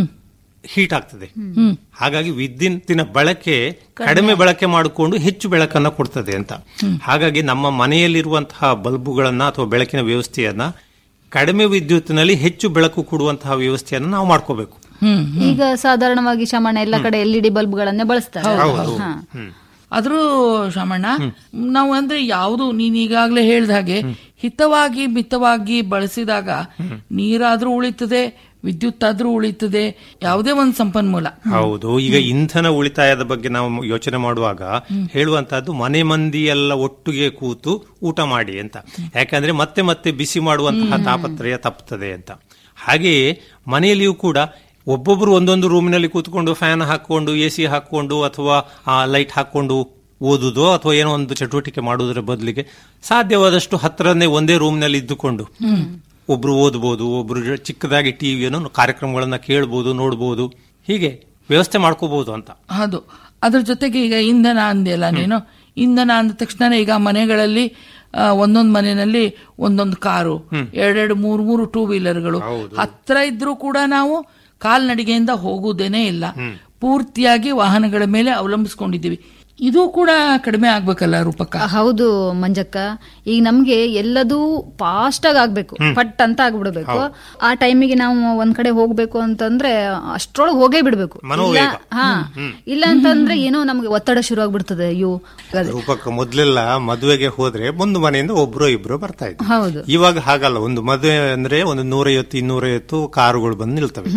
ಹೀಟ್ ಆಗ್ತದೆ ಹಾಗಾಗಿ ವಿದ್ಯುತ್ತಿನ ಬಳಕೆ ಕಡಿಮೆ ಬಳಕೆ ಮಾಡಿಕೊಂಡು ಹೆಚ್ಚು ಬೆಳಕನ್ನ ಕೊಡ್ತದೆ ಅಂತ ಹಾಗಾಗಿ ನಮ್ಮ ಮನೆಯಲ್ಲಿರುವಂತಹ ಬಲ್ಬುಗಳನ್ನ ಅಥವಾ ಬೆಳಕಿನ ವ್ಯವಸ್ಥೆಯನ್ನ ಕಡಿಮೆ ವಿದ್ಯುತ್ತಿನಲ್ಲಿ ಹೆಚ್ಚು ಬೆಳಕು ಕೊಡುವಂತಹ ವ್ಯವಸ್ಥೆಯನ್ನ ನಾವು ಮಾಡ್ಕೋಬೇಕು ಹ್ಮ್ ಈಗ ಸಾಧಾರಣವಾಗಿ ಶಮಣ ಎಲ್ಲ ಕಡೆ ಎಲ್ ಇ ಡಿ ಬಲ್ಬ್ಗಳನ್ನೇ ಬಳಸ್ತಾರೆ ಹಾ. ಆದ್ರೂ ಶಾಮಣ್ಣ ನಾವು ಅಂದ್ರೆ ಯಾವುದು ನೀನ್ ಈಗಾಗ್ಲೇ ಹೇಳ್ದ ಹಾಗೆ ಹಿತವಾಗಿ ಮಿತವಾಗಿ ಬಳಸಿದಾಗ ನೀರಾದ್ರೂ ಉಳಿತದೆ ವಿದ್ಯುತ್ ಆದ್ರೂ ಉಳಿತದೆ ಯಾವುದೇ ಒಂದು ಸಂಪನ್ಮೂಲ ಹೌದು ಈಗ ಇಂಧನ ಉಳಿತಾಯದ ಬಗ್ಗೆ ನಾವು ಯೋಚನೆ ಮಾಡುವಾಗ ಹೇಳುವಂತಹದ್ದು ಮನೆ ಮಂದಿ ಎಲ್ಲ ಒಟ್ಟಿಗೆ ಕೂತು ಊಟ ಮಾಡಿ ಅಂತ ಯಾಕಂದ್ರೆ ಮತ್ತೆ ಮತ್ತೆ ಬಿಸಿ ಮಾಡುವಂತಹ ತಾಪತ್ರಯ ತಪ್ಪುತ್ತದೆ ಅಂತ ಹಾಗೆಯೇ ಮನೆಯಲ್ಲಿಯೂ ಕೂಡ ಒಬ್ಬೊಬ್ರು ಒಂದೊಂದು ರೂಮಿನಲ್ಲಿ ಕೂತ್ಕೊಂಡು ಫ್ಯಾನ್ ಹಾಕೊಂಡು ಎ ಸಿ ಹಾಕೊಂಡು ಅಥವಾ ಲೈಟ್ ಹಾಕೊಂಡು ಓದುದೋ ಅಥವಾ ಏನೋ ಒಂದು ಚಟುವಟಿಕೆ ಮಾಡುವುದರ ಬದಲಿಗೆ ಸಾಧ್ಯವಾದಷ್ಟು ಹತ್ತಿರನೇ ಒಂದೇ ರೂಮ್ನಲ್ಲಿ ಇದ್ದುಕೊಂಡು ಒಬ್ರು ಓದ್ಬೋದು ಒಬ್ರು ಚಿಕ್ಕದಾಗಿ ಟಿವಿಯನ್ನು ಕಾರ್ಯಕ್ರಮಗಳನ್ನ ಕೇಳ್ಬೋದು ನೋಡ್ಬೋದು ಹೀಗೆ ವ್ಯವಸ್ಥೆ ಮಾಡ್ಕೋಬಹುದು ಅಂತ ಹೌದು ಅದ್ರ ಜೊತೆಗೆ ಈಗ ಇಂಧನ ಅಂದೆಲ್ಲ ನೀನು ಇಂಧನ ಅಂದ ತಕ್ಷಣ ಈಗ ಮನೆಗಳಲ್ಲಿ ಆ, ಒಂದೊಂದ್ ಮನೆಯಲ್ಲಿ ಒಂದೊಂದು ಕಾರು ಎರಡೆರಡು ಮೂರು ಮೂರು ಟೂ ವೀಲರ್ಗಳು ಹತ್ರ ಇದ್ರೂ ಕೂಡ ನಾವು ಕಾಲ್ನಡಿಗೆಯಿಂದ ಹೋಗುವುದೇನೇ ಇಲ್ಲ ಪೂರ್ತಿಯಾಗಿ ವಾಹನಗಳ ಮೇಲೆ ಅವಲಂಬಿಸ್ಕೊಂಡಿದ್ದೀವಿ ಇದು ಕೂಡ ಕಡಿಮೆ ಆಗ್ಬೇಕಲ್ಲ ರೂಪಕ್ಕ ಹೌದು ಮಂಜಕ್ಕ ಈಗ ನಮ್ಗೆ ಎಲ್ಲದೂ ಫಾಸ್ಟ್ ಆಗಿ ಆಗ್ಬೇಕು ಪಟ್ ಅಂತ ಆಗ್ಬಿಡ್ಬೇಕು ಆ ಟೈಮಿಗೆ ನಾವು ಒಂದ್ ಕಡೆ ಹೋಗ್ಬೇಕು ಅಂತಂದ್ರೆ ಅಷ್ಟ್ರೊಳಗೆ ಹೋಗೇ ಬಿಡ್ಬೇಕು ಇಲ್ಲ ಮನೋವೇಗ. ಹಾ ಇಲ್ಲ ಅಂತಂದ್ರೆ ಏನೋ ನಮ್ಗೆ ಒತ್ತಡ ಶುರು ಆಗ್ಬಿಡ್ತದೆ ಅಯ್ಯೋ ಅದೇ. ರೂಪಕ ಮೊದ್ಲೆಲ್ಲ ಮದುವೆಗೆ ಹೋದ್ರೆ ಒಂದು ಮನೆಯಿಂದ ಒಬ್ರು ಇಬ್ರು ಬರ್ತಾ ಇದ್ರು ಹೌದು ಇವಾಗ ಹಾಗಲ್ಲ ಒಂದು ಮದುವೆ ಅಂದ್ರೆ ಒಂದು ನೂರೈವತ್ತು ಇನ್ನೂರೈವತ್ತು ಕಾರುಗಳು ಬಂದು ನಿಲ್ತವೆ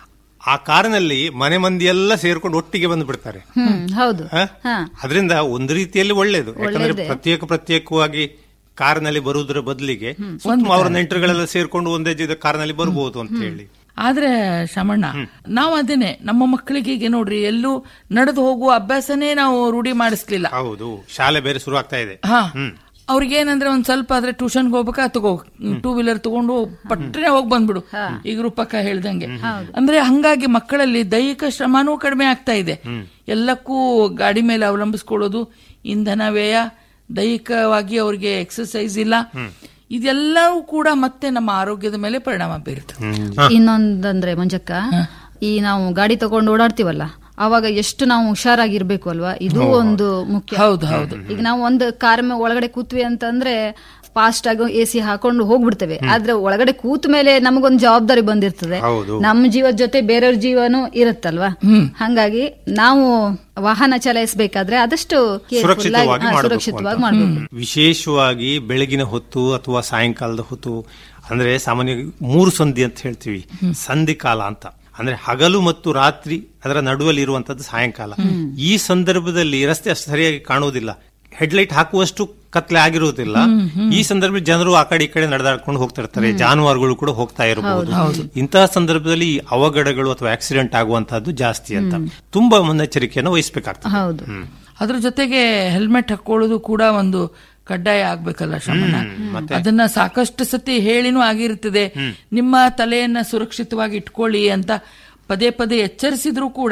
ಆ ಕಾರಿನಲ್ಲಿ ಮನೆ ಮಂದಿ ಎಲ್ಲ ಸೇರ್ಕೊಂಡು ಒಟ್ಟಿಗೆ ಬಂದು ಬಿಡ್ತಾರೆ ಹ್ಮ್ ಹೌದು ಹ? ಹಾ ಅದರಿಂದ ಒಂದು ರೀತಿಯಲ್ಲಿ ಒಳ್ಳೇದು ಯಾಕಂದ್ರೆ ಒಳ್ಳೇದೇ. ಪ್ರತ್ಯೇಕ ಪ್ರತ್ಯೇಕವಾಗಿ ಕಾರಿನಲ್ಲಿ ಬರುವುದರ ಬದಲಿಗೆ ಸುತ್ತಮ ಅವರ ನೆಂಟರುಗಳೆಲ್ಲ ಸೇರ್ಕೊಂಡು ಒಂದೇ ಜೊತೆ ಕಾರಿನಲ್ಲಿ ಬರಬಹುದು ಅಂತ ಹೇಳಿ ಆದ್ರೆ ಶಮಣ್ಣ ನಾವು ಅದೇನೆ ನಮ್ಮ ಮಕ್ಕಳಿಗೆ ಈಗ ನೋಡ್ರಿ ಎಲ್ಲೂ ನಡೆದು ಹೋಗುವ ಅಭ್ಯಾಸನೇ ನಾವು ರೂಢಿ ಮಾಡಿಸ್ಲಿಲ್ಲ ಹೌದು ಶಾಲೆ ಬೇರೆ ಶುರು ಆಗ್ತಾ ಇದೆ ಹಾ ಅವ್ರಿಗೆ ಏನಂದ್ರೆ ಒಂದ್ ಸ್ವಲ್ಪ ಆದ್ರೆ ಟ್ಯೂಷನ್ಗೆ ಹೋಗ್ಬೇಕಾ ತಗೋ ಟೂ ವೀಲರ್ ತಗೊಂಡು ಪಟ್ಟನೆ ಹೋಗಿ ಬಂದ್ಬಿಡು ಈಗ ರೂಪಕ್ಕ ಹೇಳ್ದಂಗೆ ಅಂದ್ರೆ ಹಂಗಾಗಿ ಮಕ್ಕಳಲ್ಲಿ ದೈಹಿಕ ಶ್ರಮನೂ ಕಡಿಮೆ ಆಗ್ತಾ ಇದೆ ಎಲ್ಲಕ್ಕೂ ಗಾಡಿ ಮೇಲೆ ಅವಲಂಬಿಸ್ಕೊಳ್ಳೋದು ಇಂಧನ ವ್ಯಯ ದೈಹಿಕವಾಗಿ ಅವ್ರಿಗೆ ಎಕ್ಸರ್ಸೈಸ್ ಇಲ್ಲ ಇದೆಲ್ಲವೂ ಕೂಡ ಮತ್ತೆ ನಮ್ಮ ಆರೋಗ್ಯದ ಮೇಲೆ ಪರಿಣಾಮ ಬೀರುತ್ತೆ ಇನ್ನೊಂದಂದ್ರೆ ಮಂಜಕ್ಕ ಈ ನಾವು ಗಾಡಿ ತಗೊಂಡು ಓಡಾಡ್ತೀವಲ್ಲ ಅವಾಗ ಎಷ್ಟು ನಾವು ಹುಷಾರಾಗಿರ್ಬೇಕು ಅಲ್ವಾ ಇದು ಒಂದು ಮುಖ್ಯ ಹೌದು ಹೌದು ಈಗ ನಾವು ಒಂದು ಕಾರ್ ಮೇ- ಒಳಗಡೆ ಕೂತ್ವಿ ಅಂತಂದ್ರೆ ಫಾಸ್ಟ್ ಆಗಿ ಎ ಸಿ ಹಾಕೊಂಡು ಹೋಗ್ಬಿಡ್ತೇವೆ ಆದ್ರೆ ಒಳಗಡೆ ಕೂತ ಮೇಲೆ ನಮಗೊಂದು ಜವಾಬ್ದಾರಿ ಬಂದಿರ್ತದೆ ಹೌದು. ನಮ್ಮ ಜೀವದ ಜೊತೆ ಬೇರೆಯವ್ರ ಜೀವನೂ ಇರುತ್ತಲ್ವಾ ಹಂಗಾಗಿ ನಾವು ವಾಹನ ಚಲಾಯಿಸಬೇಕಾದ್ರೆ ಆದಷ್ಟು careful ಆಗಿ- ಸುರಕ್ಷಿತವಾಗಿ ಹಾ, ಮಾಡಬೇಕು ಸುರಕ್ಷಿತವಾಗಿ ಅಂತ. ಮಾಡಬೇಕು ವಿಶೇಷವಾಗಿ ಬೆಳಗಿನ ಹೊತ್ತು ಅಥವಾ ಸಾಯಂಕಾಲದ ಹೊತ್ತು ಅಂದ್ರೆ ಸಾಮಾನ್ಯ ಮೂರು ಸಂಧಿ ಅಂತ ಹೇಳ್ತೀವಿ ಸಂಧಿ ಕಾಲ ಅಂತ ಅಂದ್ರೆ ಹಗಲು ಮತ್ತು ರಾತ್ರಿ ಅದರ ನಡುವಲ್ಲಿ ಇರುವಂತದ್ದು ಸಾಯಂಕಾಲ ಈ ಸಂದರ್ಭದಲ್ಲಿ ರಸ್ತೆ ಅಷ್ಟು ಸರಿಯಾಗಿ ಕಾಣುವುದಿಲ್ಲ ಹೆಡ್ಲೈಟ್ ಹಾಕುವಷ್ಟು ಕತ್ಲೆ ಆಗಿರುವುದಿಲ್ಲ ಈ ಸಂದರ್ಭದಲ್ಲಿ ಜನರು ಆ ಕಡೆ ಈ ಕಡೆ ನಡೆದಾಡ್ಕೊಂಡು ಹೋಗ್ತಾ ಇರ್ತಾರೆ ಜಾನುವಾರುಗಳು ಕೂಡ ಹೋಗ್ತಾ ಇರಬಹುದು ಇಂತಹ ಸಂದರ್ಭದಲ್ಲಿ ಈ ಅವಘಡಗಳು ಅಥವಾ ಆಕ್ಸಿಡೆಂಟ್ ಆಗುವಂತಹದ್ದು ಜಾಸ್ತಿ ಅಂತ ತುಂಬಾ ಮುನ್ನೆಚ್ಚರಿಕೆಯನ್ನು ವಹಿಸಬೇಕಾಗ್ತದೆ ಹೌದು ಅದ್ರ ಜೊತೆಗೆ ಹೆಲ್ಮೆಟ್ ಹಾಕೊಳ್ಳೋದು ಕೂಡ ಒಂದು ಕಡ್ಡಾಯ ಆಗ್ಬೇಕಲ್ಲ ಶ್ರಮಣ ಅದನ್ನ ಸಾಕಷ್ಟು ಸತಿ ಹೇಳಿನೂ ಆಗಿರ್ತದೆ ನಿಮ್ಮ ತಲೆಯನ್ನ ಸುರಕ್ಷಿತವಾಗಿ ಇಟ್ಕೊಳ್ಳಿ ಅಂತ ಪದೇ ಪದೇ ಎಚ್ಚರಿಸಿದ್ರು ಕೂಡ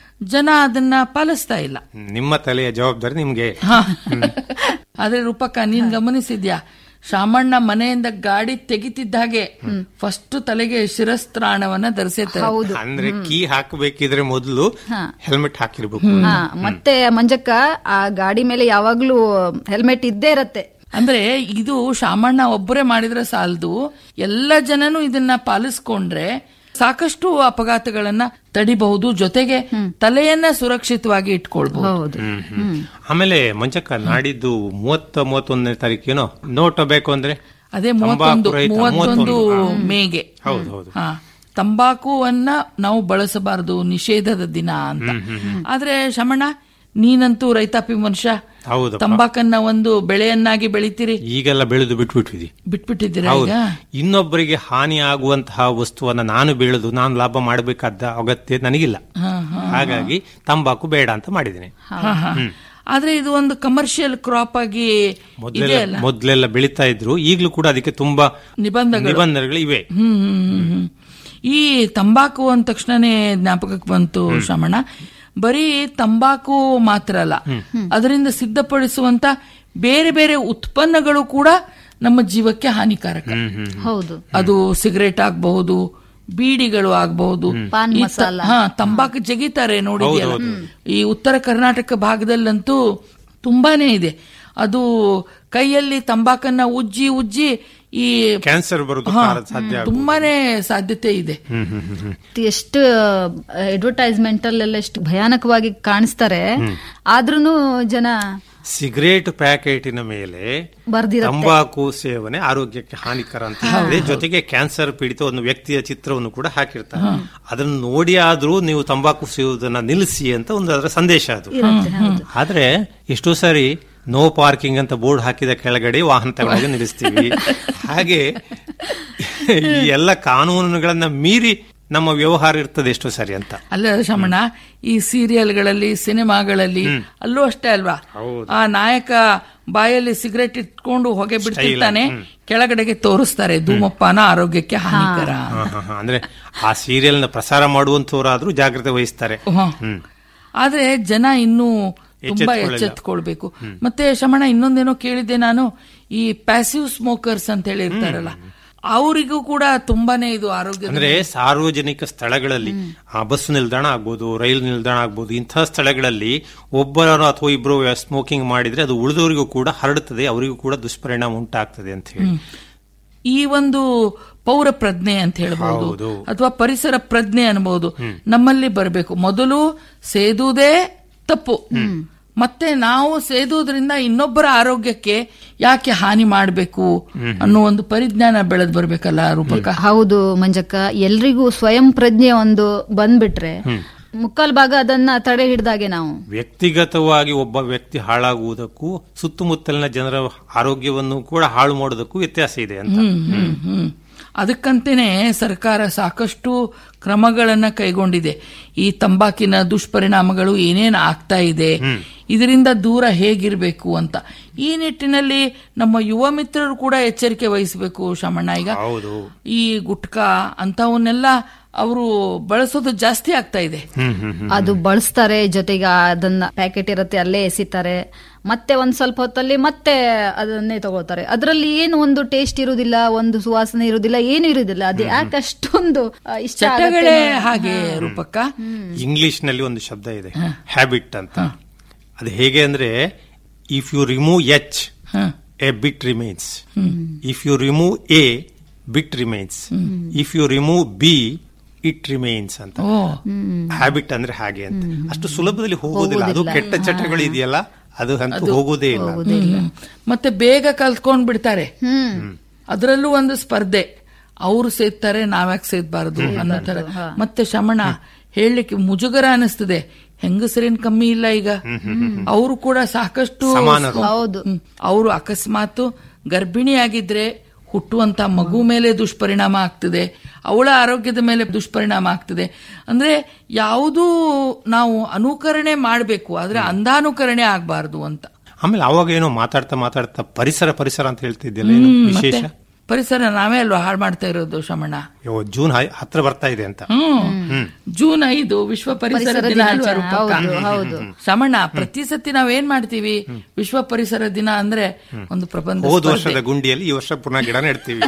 ಜನ ಅದನ್ನ ಪಾಲಿಸ್ತಾ ಇಲ್ಲ ನಿಮ್ಮ ತಲೆಯ ಜವಾಬ್ದಾರಿ ನಿಮ್ಗೆ ಹಾ. ಆದ್ರೆ ರೂಪಕ್ಕ ನೀನ್ ಗಮನಿಸಿದ್ಯಾ ಶಾಮಣ್ಣ ಮನೆಯಿಂದ ಗಾಡಿ ತೆಗಿತಿದ್ದ ಹಾಗೆ ಫಸ್ಟ್ ತಲೆಗೆ ಶಿರಸ್ತ್ರಾಣವನ್ನ ಧರಿಸಿರ್ತಾರೆ ಹೌದು ಅಂದ್ರೆ ಕೀ ಹಾಕಬೇಕಿದ್ರೆ ಮೊದಲು ಹೆಲ್ಮೆಟ್ ಹಾಕಿರ್ಬೇಕು ಹಾ ಮತ್ತೆ ಮಂಜಕ್ಕ ಆ ಗಾಡಿ ಮೇಲೆ ಯಾವಾಗ್ಲೂ ಹೆಲ್ಮೆಟ್ ಇದ್ದೇ ಇರತ್ತೆ ಅಂದ್ರೆ ಇದು ಶಾಮಣ್ಣ ಒಬ್ಬರೇ ಮಾಡಿದ್ರೆ ಸಾಲದು ಎಲ್ಲ ಜನನು ಇದನ್ನ ಪಾಲಿಸ್ಕೊಂಡ್ರೆ ಸಾಕಷ್ಟು ಅಪಘಾತಗಳನ್ನ ತಡಿಬಹುದು ಜೊತೆಗೆ ತಲೆಯನ್ನ ಸುರಕ್ಷಿತವಾಗಿ ಇಟ್ಕೊಳ್ಬಹುದು ಹೌದು ಆಮೇಲೆ ಮಂಚಕ್ಕ ನಾಡಿದ್ದು ಮೂವತ್ತ ಮೂವತ್ತೊಂದನೇ ತಾರೀಕೇನೋ ನೋಟ್ ಬೇಕು ಅಂದ್ರೆ ಅದೇ ತಂಬಾಕು ಮೂವತ್ತೊಂದು ರಹಿತ ಮೂವತ್ತೊಂದು ಮೂವತ್ತೊಂದು. ಮೇಗೆ ಹೌದು ಹೌದು ಹಾ ತಂಬಾಕುವನ್ನ ನಾವು ಬಳಸಬಾರದು ನಿಷೇಧದ ದಿನ ಅಂತ ಆದ್ರೆ ಶಮಣ್ಣ ನೀನಂತೂ ರೈತಾಪಿ ಮನುಷ್ಯ ಹೌದಪ್ಪ. ತಂಬಾಕನ್ನ ಒಂದು ಬೆಳೆಯನ್ನಾಗಿ ಬೆಳಿತೀರಿ ಈಗೆಲ್ಲ ಬೆಳೆದು ಬಿಟ್ಬಿಟ್ವಿದಿ ಬಿಟ್ಬಿಟ್ಟಿದ್ದೀರಾ ಹೌದು ಈಗ ಇನ್ನೊಬ್ಬರಿಗೆ ಹಾನಿ ಆಗುವಂತಹ ವಸ್ತುವನ್ನ ನಾನು ಬೆಳೆದು ನಾನು ಲಾಭ ಮಾಡಬೇಕಾದ ಅಗತ್ಯ ನನಗಿಲ್ಲ ಹಾ, ಹಾ. ಹಾಗಾಗಿ ತಂಬಾಕು ಬೇಡ ಅಂತ ಮಾಡಿದ್ದೇನೆ ಹಾ, ಹಾ. ಆದ್ರೆ ಇದು ಒಂದು ಕಮರ್ಷಿಯಲ್ ಕ್ರಾಪ್ ಆಗಿ ಇದೆ ಮೊದ್ಲೆಲ್ಲ ಅಲ್ಲ ಮೊದ್ಲೆಲ್ಲ ಬೆಳೀತಾ ಇದ್ರು ಈಗಲೂ ಕೂಡ ಅದಕ್ಕೆ ತುಂಬಾ ನಿಬಂಧಗಳು ನಿಬಂಧನೆಗಳು ಇವೆ ಹ್ಮ್ ಹ್ಮ್, ಹ್ಮ್, ಹ್ಮ್. ಈ ತಂಬಾಕು ಅಂದ ತಕ್ಷಣನೇ ಜ್ಞಾಪಕಕ್ಕೆ ಬಂತು ಶ್ರಮಣ ಬರೀ ತಂಬಾಕು ಮಾತ್ರ ಅಲ್ಲ ಅದರಿಂದ ಸಿದ್ಧಪಡಿಸುವಂತ ಬೇರೆ ಬೇರೆ ಉತ್ಪನ್ನಗಳು ಕೂಡ ನಮ್ಮ ಜೀವಕ್ಕೆ ಹಾನಿಕಾರಕ ಹೌದು ಅದು ಸಿಗರೇಟ್ ಆಗಬಹುದು ಬೀಡಿಗಳು ಆಗಬಹುದು ಪಾನ್ ಈ ತ- ಮಸಾಲ. ಹಾ ತಂಬಾಕು ಜಗಿತಾರೆ ನೋಡಿದ್ಯಲ್ಲ ಈ ಉತ್ತರ ಕರ್ನಾಟಕ ಭಾಗದಲ್ಲಂತೂ ತುಂಬಾನೇ ಇದೆ ಅದು ಕೈಯಲ್ಲಿ ತಂಬಾಕನ್ನ ಉಜ್ಜಿ ಉಜ್ಜಿ ಈ ಕ್ಯಾನ್ಸರ್ ಬರೋದು ಹಾ, ಕಾರಣ ಸಾಧ್ಯ ಆಗ್ಬೋದು. ತುಂಬಾನೇ ಸಾಧ್ಯತೆ ಇದೆ ಹ್ಮ್ ಹ್ಮ್ ಹ್ಮ್ ಹ್ಮ್. ಎಷ್ಟು ಅಡ್ವರ್ಟೈಸ್ಮೆಂಟ್ ಅಲ್ಲೆಲ್ಲ ಎಷ್ಟು ಭಯಾನಕವಾಗಿ ಕಾಣಿಸ್ತಾರೆ ಆದ್ರೂನು ಜನ ಸಿಗರೇಟ್ ಪ್ಯಾಕೆಟಿನ ಮೇಲೆ ಬರ್ದಿರತ್ತೆ. ತಂಬಾಕು ಸೇವನೆ ಆರೋಗ್ಯಕ್ಕೆ ಹಾನಿಕರ ಅಂತ ಹೇಳಿದ್ರೆ ಜೊತೆಗೆ ಕ್ಯಾನ್ಸರ್ ಪೀಡಿತ ಒಂದು ವ್ಯಕ್ತಿಯ ಚಿತ್ರವನ್ನು ಕೂಡ ಹಾಕಿರ್ತಾರೆ ಅದನ್ನು ನೋಡಿ ಆದ್ರೂ ನೀವು ತಂಬಾಕು ಸೇವುದನ್ನ ನಿಲ್ಲಿಸಿ ಅಂತ ಒಂದು ಅದರ ಸಂದೇಶ ಅದು ಇರುತ್ತೆ, ಹೌದು. ಆದ್ರೆ ಎಷ್ಟೋ ಸಾರಿ ನೋ ಪಾರ್ಕಿಂಗ್ ಅಂತ ಬೋರ್ಡ್ ಹಾಕಿದ ಕೆಳಗಡೆ ವಾಹನ ತಗೊಳ್ಳೋಕೆ ನಿಲ್ಲಿಸ್ತೀವಿ ಹಾಗೆ ಈ ಎಲ್ಲ ಕಾನೂನುಗಳನ್ನ ಮೀರಿ ನಮ್ಮ ವ್ಯವಹಾರ ಇರ್ತದೆ ಎಷ್ಟೋ ಸರಿ ಅಂತ ಅಲ್ಲ ಶಮಣ ಈ ಸೀರಿಯಲ್ಗಳಲ್ಲಿ ಸಿನಿಮಾಗಳಲ್ಲಿ ಅಲ್ಲೂ ಅಷ್ಟೇ ಅಲ್ವಾ ಆ ನಾಯಕ ಬಾಯಲ್ಲಿ ಸಿಗರೆಟ್ ಇಟ್ಕೊಂಡು ಹೊಗೆ ಬಿಡ್ತಿರ್ತಾನೆ ಕೆಳಗಡೆಗೆ ತೋರಿಸ್ತಾರೆ ಧೂಮಪಾನ ಆರೋಗ್ಯಕ್ಕೆ ಹಾನಿಕರ ಹಾ, ಹಾ, ಹಾ. ಅಂದ್ರೆ ಆ ಸೀರಿಯಲ್ ನ ಪ್ರಸಾರ ಮಾಡುವಂತವರಾದ್ರೂ ಜಾಗ್ರತೆ ವಹಿಸ್ತಾರೆ ಹ. ಹ್ಮ್ ಆದ್ರೆ ಜನ ಇನ್ನೂ ತುಂಬಾ ಎಚ್ಚೆತ್ಕೊಳ್ಳಿಲ್ಲ. ಎಚ್ಚೆತ್ಕೊಳ್ಬೇಕು ಮತ್ತೆ ಶಮಣ ಇನ್ನೊಂದೇನೋ ಕೇಳಿದ್ದೆ ನಾನು ಈ ಪ್ಯಾಸಿವ್ ಸ್ಮೋಕರ್ಸ್ ಅಂತ ಹೇಳಿ ಇರ್ತಾರಲ್ಲ ಅವರಿಗೂ ಕೂಡ ತುಂಬಾನೇ ಇದು ಆರೋಗ್ಯ ಅಂದ್ರೆ ಸಾರ್ವಜನಿಕ ಸ್ಥಳಗಳಲ್ಲಿ ಆ ಬಸ್ ನಿಲ್ದಾಣ ಆಗ್ಬೋದು ರೈಲು ನಿಲ್ದಾಣ ಆಗ್ಬೋದು ಇಂತಹ ಸ್ಥಳಗಳಲ್ಲಿ ಒಬ್ಬರು ಅಥವಾ ಇಬ್ಬರು ಸ್ಮೋಕಿಂಗ್ ಮಾಡಿದ್ರೆ ಅದು ಉಳಿದವರಿಗೂ ಕೂಡ ಹರಡುತ್ತದೆ ಅವರಿಗೂ ಕೂಡ ದುಷ್ಪರಿಣಾಮ ಉಂಟಾಗ್ತದೆ ಅಂತ ಹೇಳಿ ಈ ಒಂದು ಪೌರ ಪ್ರಜ್ಞೆ ಅಂತ ಹೇಳ್ಬಹುದು ಹೌದು. ಅಥವಾ ಪರಿಸರ ಪ್ರಜ್ಞೆ ಅನ್ಬಹುದು ನಮ್ಮಲ್ಲಿ ಬರಬೇಕು ಮೊದಲು ಸೇದುವುದೇ ತಪ್ಪು ಮತ್ತೆ ನಾವು ಸೇದುವುದರಿಂದ ಇನ್ನೊಬ್ಬರ ಆರೋಗ್ಯಕ್ಕೆ ಯಾಕೆ ಹಾನಿ ಮಾಡಬೇಕು ಅನ್ನೋ ಒಂದು ಪರಿಜ್ಞಾನ ಬೆಳೆದ್ ಬರ್ಬೇಕಲ್ಲ ರೂಪಕ ಹೌದು ಮಂಜಕ್ಕ ಎಲ್ರಿಗೂ ಸ್ವಯಂ ಪ್ರಜ್ಞೆ ಒಂದು ಬಂದ್ಬಿಟ್ರೆ ಮುಕ್ಕಾಲ್ ಭಾಗ ಅದನ್ನ ತಡೆ ಹಿಡ್ದಾಗೆ ನಾವು ವ್ಯಕ್ತಿಗತವಾಗಿ ಒಬ್ಬ ವ್ಯಕ್ತಿ ಹಾಳಾಗುವುದಕ್ಕೂ ಸುತ್ತಮುತ್ತಲಿನ ಜನರ ಆರೋಗ್ಯವನ್ನು ಕೂಡ ಹಾಳು ಮಾಡೋದಕ್ಕೂ ವ್ಯತ್ಯಾಸ ಇದೆ ಅಂತ ಹ್ಮ್ ಹ್ಮ್ ಹ್ಮ್ ಅದಕ್ಕಂತೇನೆ ಸರ್ಕಾರ ಸಾಕಷ್ಟು ಕ್ರಮಗಳನ್ನ ಕೈಗೊಂಡಿದೆ ಈ ತಂಬಾಕಿನ ದುಷ್ಪರಿಣಾಮಗಳು ಏನೇನ್ ಆಗ್ತಾ ಇದೆ ಇದರಿಂದ ದೂರ ಹೇಗಿರ್ಬೇಕು ಅಂತ ಈ ನಿಟ್ಟಿನಲ್ಲಿ ನಮ್ಮ ಯುವ ಮಿತ್ರರು ಕೂಡ ಎಚ್ಚರಿಕೆ ವಹಿಸಬೇಕು ಶಮಣ್ಣ ಈಗ ಹೌದು ಈ ಗುಟ್ಕಾ ಅಂತವನ್ನೆಲ್ಲ ಅವರು ಬಳಸೋದು ಜಾಸ್ತಿ ಆಗ್ತಾ ಇದೆ ಅದು ಬಳಸ್ತಾರೆ ಜೊತೆಗೆ ಅದನ್ನ ಪ್ಯಾಕೆಟ್ ಇರುತ್ತೆ ಅಲ್ಲೇ ಎಸಿತಾರೆ ಮತ್ತೆ ಒಂದ್ ಸ್ವಲ್ಪ ಹೊತ್ತಲ್ಲಿ ಮತ್ತೆ ಅದನ್ನೇ ತಗೊಳ್ತಾರೆ ಅದರಲ್ಲಿ ಏನು ಒಂದು ಟೇಸ್ಟ್ ಇರುವುದಿಲ್ಲ ಒಂದು ಸುವಾಸನೆ ಇರುವುದಿಲ್ಲ ಏನು ಇರುವುದಿಲ್ಲ ಅದು ಯಾಕೆ ಅಷ್ಟೊಂದು ಆ, ಇಷ್ಟ ಚಟಗಳೇ ಆಗತ್ತೆ? ಹಾಗೆ ರೂಪಕ್ಕ ಇಂಗ್ಲಿಷ್ ನಲ್ಲಿ ಒಂದು ಶಬ್ದ ಇದೆ ಹ್ಯಾಬಿಟ್ ಅಂತ ಅದು ಹೇಗೆ ಅಂದ್ರೆ if you remove H A bit remains if you remove A bit remains if you remove B it remains ಅಂತ ಓ ಹ್ಯಾಬಿಟ್ ಅಂದ್ರೆ ಹಾಗೆ ಅಂತ ಅಷ್ಟು ಸುಲಭದಲ್ಲಿ ಹೋಗೋದಿಲ್ಲ ಅದು ಕೆಟ್ಟ ಚಟಗಳು ಇದೆಯಲ್ಲ ಅದು ಅಂತೂ ಹೋಗೋದೇ ಇಲ್ಲ ಹ್ಮ್. ಮತ್ತೆ ಬೇಗ ಕಲ್ತ್ಕೊಂಡ್ ಬಿಡ್ತಾರೆ ಅದರಲ್ಲೂ ಒಂದು ಸ್ಪರ್ಧೆ ಅವ್ರು ಸೇರ್ತಾರೆ ನಾವ್ಯಾಕೆ ಸೇದ್ಬಾರದು ಅನ್ನೋ ತರ ಮತ್ತೆ ಶಮಣ ಹೇಳಲಿಕ್ಕೆ ಮುಜುಗರ ಅನಿಸ್ತದೆ ಹೆಂಗಸರೇನ್ ಕಮ್ಮಿ ಇಲ್ಲ ಈಗ ಅವರು ಕೂಡ ಸಾಕಷ್ಟು ಸಮಾನರು. ಹೌದು. ಅವರು ಅಕಸ್ಮಾತ್ ಗರ್ಭಿಣಿಯಾಗಿದ್ರೆ ಹುಟ್ಟುವಂತ ಮಗು ಮೇಲೆ ದುಷ್ಪರಿಣಾಮ ಆಗ್ತದೆ ಅವಳ ಆರೋಗ್ಯದ ಮೇಲೆ ದುಷ್ಪರಿಣಾಮ ಆಗ್ತದೆ ಅಂದ್ರೆ ಯಾವುದೂ ನಾವು ಅನುಕರಣೆ ಮಾಡಬೇಕು ಆದ್ರೆ ಅಂಧಾನುಕರಣೆ ಆಗಬಾರದು ಅಂತ ಆಮೇಲೆ ಅವಾಗ ಏನೋ ಮಾತಾಡ್ತಾ ಮಾತಾಡ್ತಾ ಪರಿಸರ ಪರಿಸರ ಅಂತ ಹೇಳ್ತಿದ್ಯಲ್ಲ ಏನು ವಿಶೇಷ ಪರಿಸರ ನಾವೇ ಅಲ್ವಾ ಹಾಳು ಮಾಡ್ತಾ ಇರೋದು ಶಮಣ ಅಯ್ಯೋ, ಜೂನ್ ಹೈ- ಹತ್ರ ಬರ್ತಾ ಇದೆ ಅಂತ ಹ್ಮ್ ಜೂನ್ ಐದು ವಿಶ್ವ ಪರಿಸರ ಪರಿಸರ ದಿನ ಅಲ್ವಾ ದಿನಾಚರಣೆ, ರೂಪಕ್ಕ? ಹೌದು, ಹೌದು. ಶಮಣ ಪ್ರತಿ ಸತಿ ನಾವೇನ್ ಮಾಡ್ತೀವಿ ವಿಶ್ವ ಪರಿಸರ ದಿನ ಅಂದ್ರೆ ಒಂದು ಪ್ರಬಂಧ ಹೋದ ಸ್ಪರ್ಧೆ. ವರ್ಷದ ಗುಂಡಿಯಲ್ಲಿ ಈ ವರ್ಷ ಪುನಃ ಗಿಡ ನೆಡ್ತೀವಿ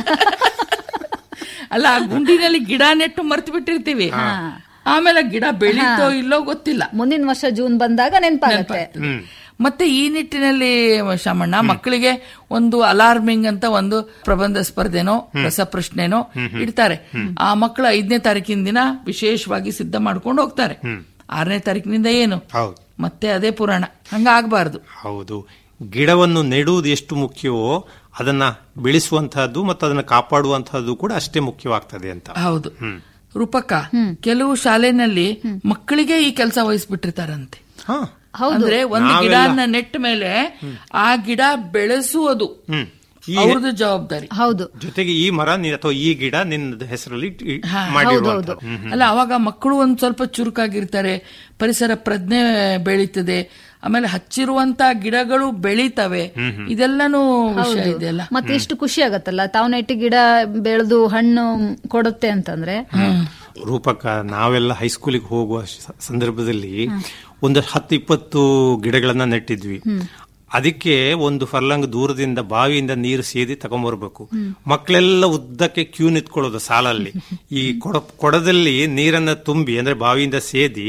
ಅಲ್ಲ ಆ ಗುಂಡಿನಲ್ಲಿ ಗಿಡ ನೆಟ್ಟು ಮರ್ತು ಬಿಟ್ಟಿರ್ತೀವಿ ಆಮೇಲೆ ಗಿಡ ಬೆಳೀತೋ ಇಲ್ಲೋ ಗೊತ್ತಿಲ್ಲ ಮುಂದಿನ ವರ್ಷ ಜೂನ್ ಬಂದಾಗ ನೆನಪಾಗತ್ತೆ ಮತ್ತೆ ಈ ನಿಟ್ಟಿನಲ್ಲಿ ಶಮಣ್ಣ ಮಕ್ಕಳಿಗೆ ಒಂದು ಅಲಾರ್ಮಿಂಗ್ ಅಂತ ಒಂದು ಪ್ರಬಂಧ ಸ್ಪರ್ಧೆನೋ ರಸಪ್ರಶ್ನೆನೋ ಇಡ್ತಾರೆ ಆ ಮಕ್ಕಳು ಐದನೇ ತಾರೀಕಿನ ದಿನ ವಿಶೇಷವಾಗಿ ಸಿದ್ಧ ಮಾಡ್ಕೊಂಡು ಹೋಗ್ತಾರೆ ಆರನೇ ತಾರೀಕಿನಿಂದ ಏನು ಹೌದು ಮತ್ತೆ ಅದೇ ಪುರಾಣ ಹಂಗ ಆಗ್ಬಾರ್ದು ಹೌದು ಗಿಡವನ್ನು ನೆಡುವುದು ಎಷ್ಟು ಮುಖ್ಯವೋ ಅದನ್ನ ಬೆಳೆಸುವಂತಹದ್ದು ಮತ್ತು ಅದನ್ನ ಕಾಪಾಡುವಂತಹದ್ದು ಕೂಡ ಅಷ್ಟೇ ಮುಖ್ಯವಾಗ್ತದೆ ಅಂತ ಹೌದು ರೂಪಕ್ಕ ಕೆಲವು ಶಾಲೆನಲ್ಲಿ ಮಕ್ಕಳಿಗೆ ಈ ಕೆಲಸ ವಹಿಸ್ಬಿಟ್ಟಿರ್ತಾರಂತೆ ಹಾ ಅಂದ್ರೆ ಒಂದು ನಾವೆಲ್ಲ- ಗಿಡನ ನೆಟ್ಟ ಮೇಲೆ ಆ ಗಿಡ ಬೆಳೆಸುವುದು ಹ್ಮ್ ಈ ಅವ್ರದ್ದು ಜವಾಬ್ದಾರಿ ಹೌದು ಜೊತೆಗೆ ಈ ಮರ ನಿ- ಅಥವಾ ಈ ಗಿಡ ನಿನ್ನ ಹೆಸರಲ್ಲಿ ಇಟ್- ಇಟ್ ಹಾ, ಮಾಡಿರುವಂತದ್ದು. ಅಲ್ಲ ಅವಾಗ ಮಕ್ಕಳು ಒಂದ್ ಸ್ವಲ್ಪ ಚುರುಕಾಗಿರ್ತಾರೆ ಪರಿಸರ ಪ್ರಜ್ಞೆ ಬೆಳೀತದೆ ಆಮೇಲೆ ಹಚ್ಚಿರುವಂತ ಗಿಡಗಳು ಬೆಳೀತವೆ ಇದೆಲ್ಲನೂ ವಿಷಯ ಇದೆಯಲ್ಲ ಮತ್ತೆ ಎಷ್ಟು ಖುಷಿ ಆಗತ್ತಲ್ಲ ತಾವು ನೆಟ್ಟಿ ಗಿಡ ಬೆಳೆದು ಹಣ್ಣು ಕೊಡುತ್ತೆ ಅಂತಂದ್ರೆ ರೂಪಕ ನಾವೆಲ್ಲ ಹೈಸ್ಕೂಲಿಗೆ ಹೋಗುವ ಸ- ಸಂದರ್ಭದಲ್ಲಿ ಒಂದು ಹತ್ತು ಇಪ್ಪತ್ತು ಗಿಡಗಳನ್ನ ನೆಟ್ಟಿದ್ವಿ ಅದಕ್ಕೆ ಒಂದು ಫರ್ಲಂಗ್ ದೂರದಿಂದ ಬಾವಿಯಿಂದ ನೀರು ಸೇದಿ ತಗೊಂಡ್ಬರ್ಬೇಕು ಮಕ್ಕಳೆಲ್ಲ ಉದ್ದಕ್ಕೆ ಕ್ಯೂ ನಿಂತ್ಕೊಳ್ಳೋದು ಸಾಲಲ್ಲಿ ಈ ಕೊಡ ಕೊಡದಲ್ಲಿ ನೀರನ್ನ ತುಂಬಿ ಅಂದ್ರೆ ಬಾವಿಯಿಂದ ಸೇದಿ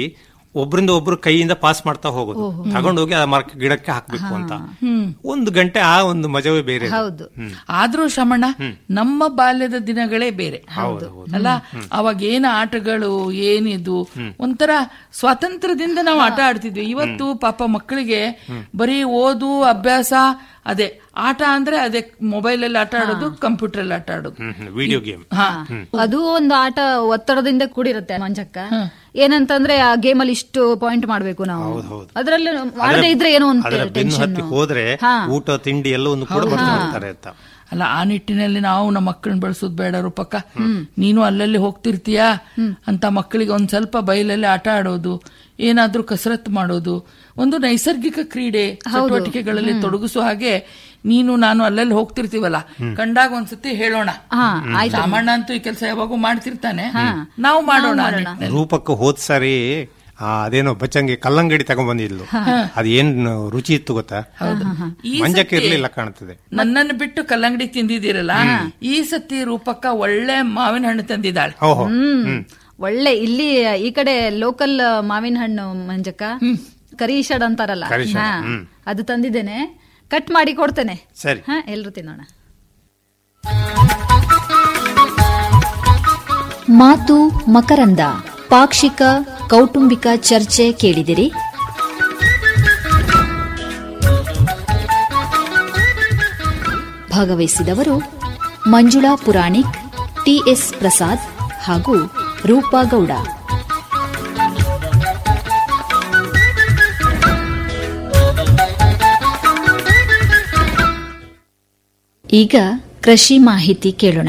ಒಬ್ರಿಂದ ಒಬ್ರು ಕೈಯಿಂದ ಪಾಸ್ ಮಾಡ್ತಾ ಹೋಗೋದು ತಗೊಂಡೋಗಿ ಆ ಮರಕ್ಕೆ ಗಿಡಕ್ಕೆ ಹಾಕ್ಬೇಕು ಅಂತ ಒಂದು ಗಂಟೆ ಆ ಒಂದು ಮಜವೇ ಬೇರೆ ಹೌದು ಆದ್ರೂ ಶ್ರಮಣ ನಮ್ಮ ಬಾಲ್ಯದ ದಿನಗಳೇ ಬೇರೆ ಅಲ್ಲ ಅವಾಗ ಏನ ಆಟಗಳು ಏನಿದು ಒಂಥರ ಸ್ವಾತಂತ್ರ್ಯದಿಂದ ನಾವು ಆಟ ಆಡ್ತಿದ್ವಿ ಇವತ್ತು ಪಾಪ ಮಕ್ಕಳಿಗೆ ಬರೀ ಓದು ಅಭ್ಯಾಸ ಅದೇ ಆಟ ಅಂದ್ರೆ ಅದೇ ಮೊಬೈಲ್ ಅಲ್ಲಿ ಆಟ ಆಡೋದು ಕಂಪ್ಯೂಟರ್ ಅಲ್ಲಿ ಆಟ ಆಡೋದು ವಿಡಿಯೋ ಗೇಮ್ ಹಾ ಅದು ಒಂದು ಆಟ ಒತ್ತಡದಿಂದ ಕೂಡಿರುತ್ತೆ ಮಂಜಕ್ಕ ಏನಂತಂದ್ರೆ ಆ ಗೇಮ್ ಅಲ್ಲಿ ಇಷ್ಟು ಪಾಯಿಂಟ್ ಮಾಡ್ಬೇಕು ನಾವು ಅದ್ರಲ್ಲಿ ಮಾಡದೇ ಇದ್ರೆ ಏನೋ ಒಂದು ಅದರ ಬೆನ್ನು ಟೆನ್ಷನ್ ಹತ್ತಿ ಹೋದ್ರೆ ಊಟ ತಿಂಡಿ ಎಲ್ಲವನ್ನು ಕೂಡ ಬರ್ತಾ ಹೋಗ್ತಾರೆ ಅಂತ ಅಲ್ಲ ಆ ನಿಟ್ಟಿನಲ್ಲಿ ನಾವು ನಮ್ಮ ಮಕ್ಕಳನ್ನ ಬೆಳೆಸೋದು ಬೇಡ ರೂಪಕ್ಕ ನೀನು ಅಲ್ಲಲ್ಲಿ ಹೋಗ್ತಿರ್ತೀಯಾ ಅಂತ ಮಕ್ಕಳಿಗೆ ಒಂದ್ ಸ್ವಲ್ಪ ಬಯಲಲ್ಲಿ ಆಟ ಆಡೋದು ಏನಾದ್ರೂ ಕಸರತ್ತು ಮಾಡೋದು ಒಂದು ನೈಸರ್ಗಿಕ ಕ್ರೀಡೆ ಚಟುವಟಿಕೆಗಳಲ್ಲಿ ತೊಡಗಿಸುವ ಹಾಗೆ ನೀನು ನಾನು ಅಲ್ಲಲ್ಲಿ ಹೋಗ್ತಿರ್ತೀವಲ್ಲ ಕಂಡಾಗ ಒಂದ್ಸತಿ ಹೇಳೋಣ ರಾಮಣ್ಣ ಅಂತೂ ಈ ಕೆಲಸ ಯಾವಾಗೂ ಮಾಡ್ತಿರ್ತಾನೆ ನಾವು ಮಾಡೋಣ ಆ ನಿಟ್ಟಿನಲ್ಲಿ. ರೂಪಕ್ಕೆ ಹೋದ್ ಸಾರಿ ಆ, ಅದೇನೋ ಬಚ್ಚಂಗೆ ಕಲ್ಲಂಗಡಿ ತಗೊಂಡ್ ಬಂದಿದ್ಲು ಅದ್ ಏನ್ ರುಚಿ ಇತ್ತು ಗೊತ್ತಾ ಈ ಮಂಜಕ್ಕೆ ಸತಿ ಇರ್ಲಿಲ್ಲ ಕಾಣ್ತದೆ ನನ್ನನ್ನು ಬಿಟ್ಟು ಕಲ್ಲಂಗಡಿ ತಿಂದಿದ್ದೀರಲ್ಲ ಈ ಸತಿ ರೂಪಕ್ಕ ಒಳ್ಳೆ ಮಾವಿನ ಹಣ್ಣು ತಂದಿದ್ದಾಳೆ ಓಹೋ ಹ್ಮ್ ಒಳ್ಳೆ ಇಲ್ಲಿ ಈ ಕಡೆ ಲೋಕಲ್ ಮಾವಿನ ಹಣ್ಣು ಮಂಜಕ್ಕ ಕರೀಶಡ್ ಅಂತಾರಲ್ಲ ಕರೀಶಡ್, ಹಾ, ಹ್ಮ್. ಅದು ತಂದಿದ್ದೇನೆ ಕಟ್ ಮಾಡಿ ಕೊಡ್ತೇನೆ ಸರಿ ಹಾ ಎಲ್ರು ತಿನ್ನೋಣ ಮಾತು ಮಕರಂದ ಪಾಕ್ಷಿಕ ಕೌಟುಂಬಿಕ ಚರ್ಚೆ ಕೇಳಿದಿರಿ ಭಾಗವಹಿಸಿದವರು ಮಂಜುಳಾ ಪುರಾಣಿಕ್ ಟಿಎಸ್ ಪ್ರಸಾದ್ ಹಾಗೂ ರೂಪಾ ಗೌಡ ಈಗ ಕೃಷಿ ಮಾಹಿತಿ ಕೇಳೋಣ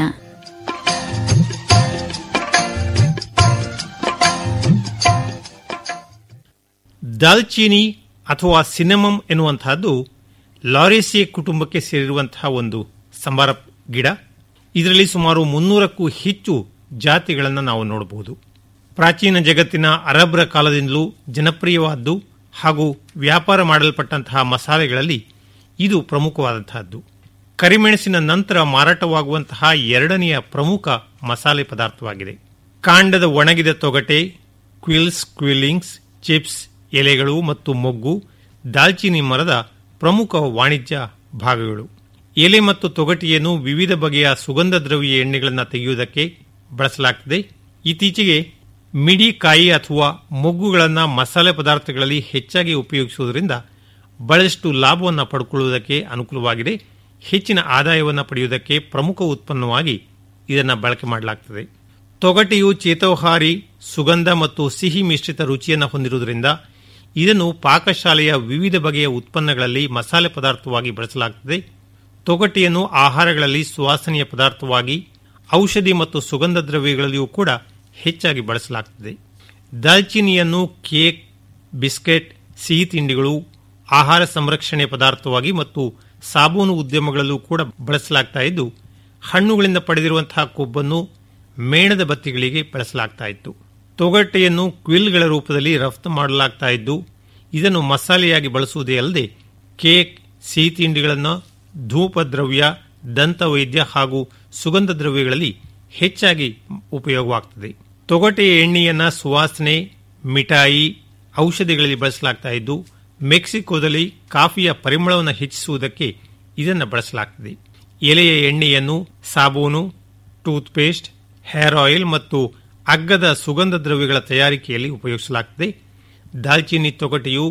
ದಾಲ್ಚೀನಿ ಅಥವಾ ಸಿನೆಮಮ್ ಎನ್ನುವಂತಹದ್ದು ಲಾರೇಸಿಯೆ ಕುಟುಂಬಕ್ಕೆ ಸೇರಿರುವಂತಹ ಒಂದು ಸಂಬಾರ ಗಿಡ ಇದರಲ್ಲಿ ಸುಮಾರು ಮುನ್ನೂರಕ್ಕೂ ಹೆಚ್ಚು ಜಾತಿಗಳನ್ನು ನಾವು ನೋಡಬಹುದು ಪ್ರಾಚೀನ ಜಗತ್ತಿನ ಅರಬ್ರ ಕಾಲದಿಂದಲೂ ಜನಪ್ರಿಯವಾದ್ದು ಹಾಗೂ ವ್ಯಾಪಾರ ಮಾಡಲ್ಪಟ್ಟಂತಹ ಮಸಾಲೆಗಳಲ್ಲಿ ಇದು ಪ್ರಮುಖವಾದಂತಹದ್ದು ಕರಿಮೆಣಸಿನ ನಂತರ ಮಾರಾಟವಾಗುವಂತಹ ಎರಡನೆಯ ಪ್ರಮುಖ ಮಸಾಲೆ ಪದಾರ್ಥವಾಗಿದೆ ಕಾಂಡದ ಒಣಗಿದ ತೊಗಟೆ ಕ್ವಿಲ್ಸ್ ಕ್ವಿಲ್ಲಿಂಗ್ಸ್ ಚಿಪ್ಸ್ ಎಲೆಗಳು ಮತ್ತು ಮೊಗ್ಗು ದಾಲ್ಚಿನ್ನಿ ಮರದ ಪ್ರಮುಖ ವಾಣಿಜ್ಯ ಭಾಗಗಳು ಎಲೆ ಮತ್ತು ತೊಗಟೆಯನ್ನು ವಿವಿಧ ಬಗೆಯ ಸುಗಂಧ ದ್ರವ್ಯ ಎಣ್ಣೆಗಳನ್ನು ತೆಗೆಯುವುದಕ್ಕೆ ಬಳಸಲಾಗ್ತದೆ ಇತ್ತೀಚೆಗೆ ಮಿಡಿಕಾಯಿ ಅಥವಾ ಮೊಗ್ಗುಗಳನ್ನು ಮಸಾಲೆ ಪದಾರ್ಥಗಳಲ್ಲಿ ಹೆಚ್ಚಾಗಿ ಉಪಯೋಗಿಸುವುದರಿಂದ ಬಹಳಷ್ಟು ಲಾಭವನ್ನು ಪಡ್ಕೊಳ್ಳುವುದಕ್ಕೆ ಅನುಕೂಲವಾಗಿದೆ ಹೆಚ್ಚಿನ ಆದಾಯವನ್ನು ಪಡೆಯುವುದಕ್ಕೆ ಪ್ರಮುಖ ಉತ್ಪನ್ನವಾಗಿ ಇದನ್ನು ಬಳಕೆ ಮಾಡಲಾಗ್ತದೆ ತೊಗಟೆಯು ಚೇತೋಹಾರಿ ಸುಗಂಧ ಮತ್ತು ಸಿಹಿ ಮಿಶ್ರಿತ ರುಚಿಯನ್ನು ಹೊಂದಿರುವುದರಿಂದ ಇದನ್ನು ಪಾಕಶಾಲೆಯ ವಿವಿಧ ಬಗೆಯ ಉತ್ಪನ್ನಗಳಲ್ಲಿ ಮಸಾಲೆ ಪದಾರ್ಥವಾಗಿ ಬಳಸಲಾಗುತ್ತದೆ ತೊಗಟೆಯನ್ನು ಆಹಾರಗಳಲ್ಲಿ ಸುವಾಸನೆಯ ಪದಾರ್ಥವಾಗಿ ಔಷಧಿ ಮತ್ತು ಸುಗಂಧ ದ್ರವ್ಯಗಳಲ್ಲಿಯೂ ಕೂಡ ಹೆಚ್ಚಾಗಿ ಬಳಸಲಾಗುತ್ತದೆ ದಾಲ್ಚಿನಿಯನ್ನು ಕೇಕ್ ಬಿಸ್ಕೆಟ್ ಸಿಹಿ ತಿಂಡಿಗಳು ಆಹಾರ ಸಂರಕ್ಷಣೆ ಪದಾರ್ಥವಾಗಿ ಮತ್ತು ಸಾಬೂನು ಉದ್ಯಮಗಳಲ್ಲೂ ಕೂಡ ಬಳಸಲಾಗ್ತಾ ಇದ್ದು ಹಣ್ಣುಗಳಿಂದ ಪಡೆದಿರುವಂತಹ ಕೊಬ್ಬನ್ನು ಮೇಣದ ಬತ್ತಿಗಳಿಗೆ ಬಳಸಲಾಗ್ತಾ ಇತ್ತು ತೊಗಟೆಯನ್ನು ಕ್ವಿಲ್ಗಳ ರೂಪದಲ್ಲಿ ರಫ್ತು ಮಾಡಲಾಗ್ತಾ ಇದ್ದು ಇದನ್ನು ಮಸಾಲೆಯಾಗಿ ಬಳಸುವುದೇ ಅಲ್ಲದೆ ಕೇಕ್ ಸಿಹಿ ತಿಂಡಿಗಳನ್ನು ಧೂಪ ದ್ರವ್ಯ ದಂತವೈದ್ಯ ಹಾಗೂ ಸುಗಂಧ ದ್ರವ್ಯಗಳಲ್ಲಿ ಹೆಚ್ಚಾಗಿ ಉಪಯೋಗವಾಗ್ತದೆ ತೊಗಟೆಯ ಎಣ್ಣೆಯನ್ನ ಸುವಾಸನೆ ಮಿಠಾಯಿ ಔಷಧಿಗಳಲ್ಲಿ ಬಳಸಲಾಗ್ತಾ ಇದ್ದು ಮೆಕ್ಸಿಕೋದಲ್ಲಿ ಕಾಫಿಯ ಪರಿಮಳವನ್ನು ಹೆಚ್ಚಿಸುವುದಕ್ಕೆ ಇದನ್ನು ಬಳಸಲಾಗ್ತದೆ ಎಲೆಯ ಎಣ್ಣೆಯನ್ನು ಸಾಬೂನು ಟೂತ್ಪೇಸ್ಟ್ ಹೇರ್ ಆಯಿಲ್ ಮತ್ತು ಅಗ್ಗದ ಸುಗಂಧ ದ್ರವ್ಯಗಳ ತಯಾರಿಕೆಯಲ್ಲಿ ಉಪಯೋಗಿಸಲಾಗ್ತದೆ ದಾಲ್ಚಿನ್ನಿ ತೊಗಟೆಯು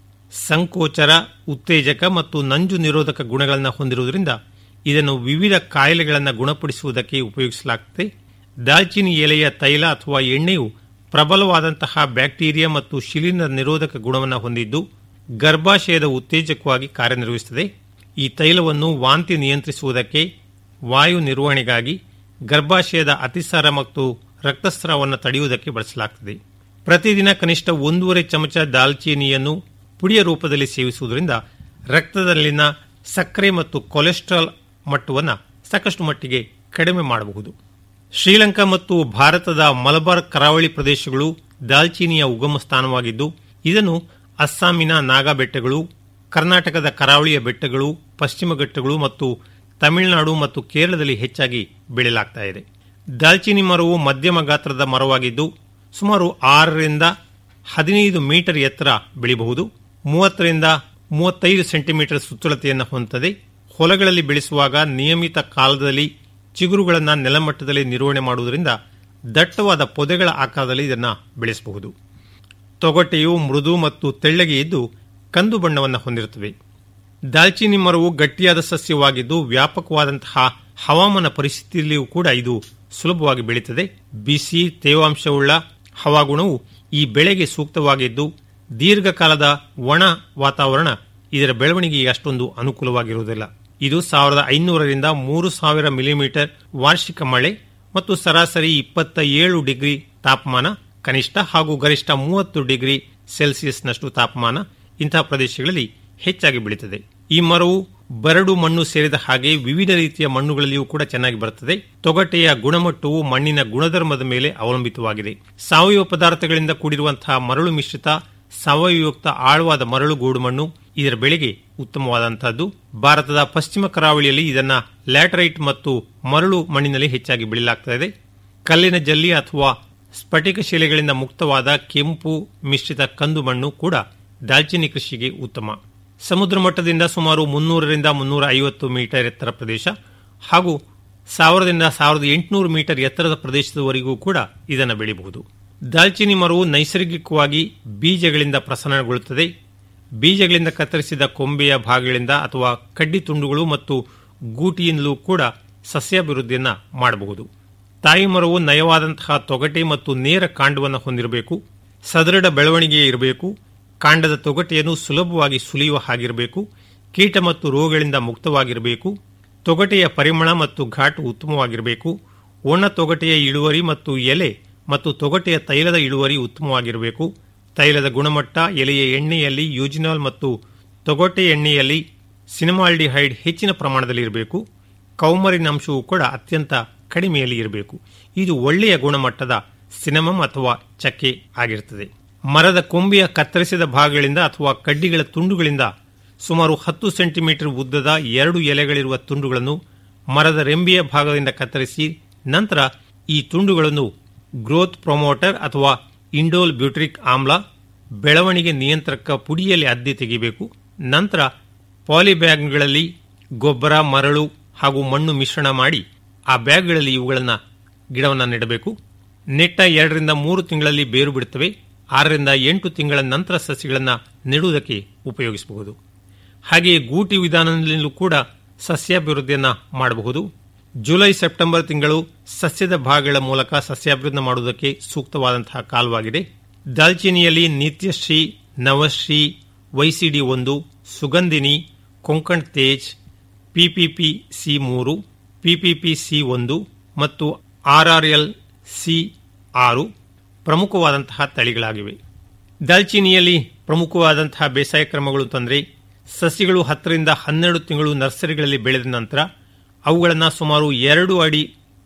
ಸಂಕೋಚರ ಉತ್ತೇಜಕ ಮತ್ತು ನಂಜು ನಿರೋಧಕ ಗುಣಗಳನ್ನು ಹೊಂದಿರುವುದರಿಂದ ಇದನ್ನು ವಿವಿಧ ಕಾಯಿಲೆಗಳನ್ನು ಗುಣಪಡಿಸುವುದಕ್ಕೆ ಉಪಯೋಗಿಸಲಾಗುತ್ತದೆ ದಾಲ್ಚಿನ್ನಿ ಎಲೆಯ ತೈಲ ಅಥವಾ ಎಣ್ಣೆಯು ಪ್ರಬಲವಾದಂತಹ ಬ್ಯಾಕ್ಟೀರಿಯಾ ಮತ್ತು ಶಿಲೀಂಧ್ರ ನಿರೋಧಕ ಗುಣವನ್ನು ಹೊಂದಿದ್ದು ಗರ್ಭಾಶಯದ ಉತ್ತೇಜಕವಾಗಿ ಕಾರ್ಯನಿರ್ವಹಿಸುತ್ತದೆ ಈ ತೈಲವನ್ನು ವಾಂತಿ ನಿಯಂತ್ರಿಸುವುದಕ್ಕೆ ವಾಯು ನಿರ್ವಹಣೆಗಾಗಿ ಗರ್ಭಾಶಯದ ಅತಿಸಾರ ಮತ್ತು ರಕ್ತಸ್ರಾವವನ್ನು ತಡೆಯುವುದಕ್ಕೆ ಬಳಸಲಾಗುತ್ತದೆ ಪ್ರತಿದಿನ ಕನಿಷ್ಠ ಒಂದೂವರೆ ಚಮಚ ದಾಲ್ಚೀನಿಯನ್ನು ಪುಡಿಯ ರೂಪದಲ್ಲಿ ಸೇವಿಸುವುದರಿಂದ ರಕ್ತದಲ್ಲಿನ ಸಕ್ಕರೆ ಮತ್ತು ಕೊಲೆಸ್ಟ್ರಾಲ್ ಮಟ್ಟವನ್ನು ಸಾಕಷ್ಟು ಮಟ್ಟಿಗೆ ಕಡಿಮೆ ಮಾಡಬಹುದು ಶ್ರೀಲಂಕಾ ಮತ್ತು ಭಾರತದ ಮಲಬಾರ್ ಕರಾವಳಿ ಪ್ರದೇಶಗಳು ದಾಲ್ಚೀನಿಯ ಉಗಮ ಸ್ಥಾನವಾಗಿದ್ದು ಇದನ್ನು ಅಸ್ಸಾಮಿನ ನಾಗಾ ಬೆಟ್ಟಗಳು ಕರ್ನಾಟಕದ ಕರಾವಳಿಯ ಬೆಟ್ಟಗಳು ಪಶ್ಚಿಮ ಘಟ್ಟಗಳು ಮತ್ತು ತಮಿಳುನಾಡು ಮತ್ತು ಕೇರಳದಲ್ಲಿ ಹೆಚ್ಚಾಗಿ ಬೆಳೆಯಲಾಗ್ತಾ ಇದೆ ದಾಲ್ಚಿನ್ನಿ ಮರವು ಮಧ್ಯಮ ಗಾತ್ರದ ಮರವಾಗಿದ್ದು ಸುಮಾರು ಆರರಿಂದ ಹದಿನೈದು ಮೀಟರ್ ಎತ್ತರ ಬೆಳೆಯಬಹುದು ಮೂವತ್ತರಿಂದ ಮೂವತ್ತೈದು ಸೆಂಟಿಮೀಟರ್ ಸುತ್ತಳತೆಯನ್ನು ಹೊಂದುತ್ತದೆ ಹೊಲಗಳಲ್ಲಿ ಬೆಳೆಸುವಾಗ ನಿಯಮಿತ ಕಾಲದಲ್ಲಿ ಚಿಗುರುಗಳನ್ನು ನೆಲಮಟ್ಟದಲ್ಲಿ ನಿರ್ವಹಣೆ ಮಾಡುವುದರಿಂದ ದಟ್ಟವಾದ ಪೊದೆಗಳ ಆಕಾರದಲ್ಲಿ ಇದನ್ನು ಬೆಳೆಸಬಹುದು ತೊಗಟೆಯು ಮೃದು ಮತ್ತು ತೆಳ್ಳಗೆ ಇದ್ದು ಕಂದು ಬಣ್ಣವನ್ನು ಹೊಂದಿರುತ್ತವೆ ದಾಲ್ಚಿನ್ನಿ ಮರವು ಗಟ್ಟಿಯಾದ ಸಸ್ಯವಾಗಿದ್ದು ವ್ಯಾಪಕವಾದಂತಹ ಹವಾಮಾನ ಪರಿಸ್ಥಿತಿಯಲ್ಲಿಯೂ ಕೂಡ ಇದು ಸುಲಭವಾಗಿ ಬೆಳೀತದೆ ಬಿಸಿ ತೇವಾಂಶವುಳ್ಳ ಹವಾಗುಣವು ಈ ಬೆಳೆಗೆ ಸೂಕ್ತವಾಗಿದ್ದು ದೀರ್ಘಕಾಲದ ಒಣ ವಾತಾವರಣ ಇದರ ಬೆಳವಣಿಗೆಗೆ ಅಷ್ಟೊಂದು ಅನುಕೂಲವಾಗಿರುವುದಿಲ್ಲ ಇದು ಸಾವಿರದ ಐನೂರರಿಂದ ಮೂರು ಸಾವಿರ ಮಿಲಿಮೀಟರ್ ವಾರ್ಷಿಕ ಮಳೆ ಮತ್ತು ಸರಾಸರಿ ಇಪ್ಪತ್ತ ಏಳು ಡಿಗ್ರಿ ತಾಪಮಾನ ಕನಿಷ್ಠ ಹಾಗೂ ಗರಿಷ್ಠ ಮೂವತ್ತು ಡಿಗ್ರಿ ಸೆಲ್ಸಿಯಸ್ನಷ್ಟು ತಾಪಮಾನ ಇಂತಹ ಪ್ರದೇಶಗಳಲ್ಲಿ ಹೆಚ್ಚಾಗಿ ಬೆಳೀತದೆ ಈ ಮರವು ಬರಡು ಮಣ್ಣು ಸೇರಿದ ಹಾಗೆ ವಿವಿಧ ರೀತಿಯ ಮಣ್ಣುಗಳಲ್ಲಿಯೂ ಕೂಡ ಚೆನ್ನಾಗಿ ಬರುತ್ತದೆ ತೊಗಟೆಯ ಗುಣಮಟ್ಟವು ಮಣ್ಣಿನ ಗುಣಧರ್ಮದ ಮೇಲೆ ಅವಲಂಬಿತವಾಗಿದೆ ಸಾವಯವ ಪದಾರ್ಥಗಳಿಂದ ಕೂಡಿರುವಂತಹ ಮರಳು ಮಿಶ್ರಿತ ಸಾವಯವಯುಕ್ತ ಆಳವಾದ ಮರಳು ಗೋಡು ಮಣ್ಣು ಇದರ ಬೆಳೆಗೆ ಉತ್ತಮವಾದಂತಹದ್ದು ಭಾರತದ ಪಶ್ಚಿಮ ಕರಾವಳಿಯಲ್ಲಿ ಇದನ್ನ ಲ್ಯಾಟರೈಟ್ ಮತ್ತು ಮರಳು ಮಣ್ಣಿನಲ್ಲಿ ಹೆಚ್ಚಾಗಿ ಬೆಳೆಯಲಾಗುತ್ತದೆ ಕಲ್ಲಿನ ಜಲ್ಲಿ ಅಥವಾ ಸ್ಫಟಿಕ ಶಿಲೆಗಳಿಂದ ಮುಕ್ತವಾದ ಕೆಂಪು ಮಿಶ್ರಿತ ಕಂದು ಮಣ್ಣು ಕೂಡ ದಾಲ್ಚಿನ್ನಿ ಕೃಷಿಗೆ ಉತ್ತಮ ಸಮುದ್ರ ಮಟ್ಟದಿಂದ ಸುಮಾರು ಮುನ್ನೂರರಿಂದ ಮುನ್ನೂರ ಐವತ್ತು ಮೀಟರ್ ಎತ್ತರ ಪ್ರದೇಶ ಹಾಗೂ ಸಾವಿರದಿಂದ ಸಾವಿರದ ಎಂಟುನೂರು ಮೀಟರ್ ಎತ್ತರದ ಪ್ರದೇಶದವರೆಗೂ ಕೂಡ ಇದನ್ನು ಬೆಳೆಯಬಹುದು ದಾಲ್ಚಿನ್ನಿ ಮರವು ನೈಸರ್ಗಿಕವಾಗಿ ಬೀಜಗಳಿಂದ ಪ್ರಸರಣಗೊಳ್ಳುತ್ತದೆ ಬೀಜಗಳಿಂದ ಕತ್ತರಿಸಿದ ಕೊಂಬೆಯ ಭಾಗಗಳಿಂದ ಅಥವಾ ಕಡ್ಡಿ ತುಂಡುಗಳು ಮತ್ತು ಗೂಟಿಯಿಂದಲೂ ಕೂಡ ಸಸ್ಯಾಭಿವೃದ್ಧಿಯನ್ನ ಮಾಡಬಹುದು ತಾಯಿ ಮರವು ನಯವಾದಂತಹ ತೊಗಟೆ ಮತ್ತು ನೇರ ಕಾಂಡವನ್ನು ಹೊಂದಿರಬೇಕು ಸದೃಢ ಬೆಳವಣಿಗೆ ಇರಬೇಕು ಕಾಂಡದ ತೊಗಟೆಯನ್ನು ಸುಲಭವಾಗಿ ಸುಲಿಯುವ ಹಾಗಿರಬೇಕು ಕೀಟ ಮತ್ತು ರೋಗಗಳಿಂದ ಮುಕ್ತವಾಗಿರಬೇಕು ತೊಗಟೆಯ ಪರಿಮಳ ಮತ್ತು ಘಾಟು ಉತ್ತಮವಾಗಿರಬೇಕು ಒಣ ತೊಗಟೆಯ ಇಳುವರಿ ಮತ್ತು ಎಲೆ ಮತ್ತು ತೊಗಟೆಯ ತೈಲದ ಇಳುವರಿ ಉತ್ತಮವಾಗಿರಬೇಕು ತೈಲದ ಗುಣಮಟ್ಟ ಎಲೆಯ ಎಣ್ಣೆಯಲ್ಲಿ ಯೂಜಿನಾಲ್ ಮತ್ತು ತೊಗಟೆ ಎಣ್ಣೆಯಲ್ಲಿ ಸಿನಿಮಾಲ್ಡಿಹೈಡ್ ಹೆಚ್ಚಿನ ಪ್ರಮಾಣದಲ್ಲಿ ಇರಬೇಕು ಕೌಮರಿನ ಅಂಶವು ಕೂಡ ಅತ್ಯಂತ ಕಡಿಮೆಯಲ್ಲಿ ಇರಬೇಕು ಇದು ಒಳ್ಳೆಯ ಗುಣಮಟ್ಟದ ಸಿನಮಮ್ ಅಥವಾ ಚಕ್ಕೆ ಆಗಿರುತ್ತದೆ ಮರದ ಕೊಂಬೆಯ ಕತ್ತರಿಸಿದ ಭಾಗಗಳಿಂದ ಅಥವಾ ಕಡ್ಡಿಗಳ ತುಂಡುಗಳಿಂದ ಸುಮಾರು ಹತ್ತು ಸೆಂಟಿಮೀಟರ್ ಉದ್ದದ ಎರಡು ಎಲೆಗಳಿರುವ ತುಂಡುಗಳನ್ನು ಮರದ ರೆಂಬೆಯ ಭಾಗದಿಂದ ಕತ್ತರಿಸಿ ನಂತರ ಈ ತುಂಡುಗಳನ್ನು ಗ್ರೋತ್ ಪ್ರೊಮೋಟರ್ ಅಥವಾ ಇಂಡೋಲ್ ಬ್ಯೂಟ್ರಿಕ್ ಆಮ್ಲ ಬೆಳವಣಿಗೆ ನಿಯಂತ್ರಕ ಪುಡಿಯಲ್ಲಿ ಅದ್ದಿ ತೆಗೆಯಬೇಕು ನಂತರ ಪಾಲಿಬ್ಯಾಗ್ಗಳಲ್ಲಿ ಗೊಬ್ಬರ ಮರಳು ಹಾಗೂ ಮಣ್ಣು ಮಿಶ್ರಣ ಮಾಡಿ ಆ ಬ್ಯಾಗ್ಗಳಲ್ಲಿ ಇವುಗಳನ್ನು ಗಿಡವನ್ನು ನೆಡಬೇಕು ನೆಟ್ಟ ಎರಡರಿಂದ ಮೂರು ತಿಂಗಳಲ್ಲಿ ಬೇರು ಬಿಡುತ್ತವೆ ಆರರಿಂದ ಎಂಟು ತಿಂಗಳ ನಂತರ ಸಸಿಗಳನ್ನು ನೆಡುವುದಕ್ಕೆ ಉಪಯೋಗಿಸಬಹುದು ಹಾಗೆಯೇ ಗೂಟಿ ವಿಧಾನದಲ್ಲೂ ಕೂಡ ಸಸ್ಯಾಭಿವೃದ್ಧಿಯನ್ನು ಮಾಡಬಹುದು ಜುಲೈ ಸೆಪ್ಟೆಂಬರ್ ತಿಂಗಳು ಸಸ್ಯದ ಭಾಗಗಳ ಮೂಲಕ ಸಸ್ಯಾಭಿವೃದ್ಧಿ ಮಾಡುವುದಕ್ಕೆ ಸೂಕ್ತವಾದಂತಹ ಕಾಲವಾಗಿದೆ ದಾಲ್ಚಿನಿಯಲ್ಲಿ ನಿತ್ಯಶ್ರೀ ನವಶ್ರೀ ವೈಸಿಡಿ ಒಂದು ಸುಗಂಧಿನಿ ಕೊಂಕಣ್ ತೇಜ್ ಪಿಪಿಪಿ ಸಿ ಮೂರು ಪಿಪಿಪಿ ಸಿ ಒಂದು ಮತ್ತು ಆರ್ಆರ್ಎಲ್ ಸಿ ಆರು ಪ್ರಮುಖವಾದಂತಹ ತಳಿಗಳಾಗಿವೆ ದಾಲ್ಚಿನಿಯಲ್ಲಿ ಪ್ರಮುಖವಾದಂತಹ ಬೇಸಾಯ ಕ್ರಮಗಳು ತಂದರೆ ಸಸಿಗಳು ಹತ್ತರಿಂದ ಹನ್ನೆರಡು ತಿಂಗಳು ನರ್ಸರಿಗಳಲ್ಲಿ ಬೆಳೆದ ನಂತರ ಅವುಗಳನ್ನು ಸುಮಾರು ಎರಡು ಅಡಿ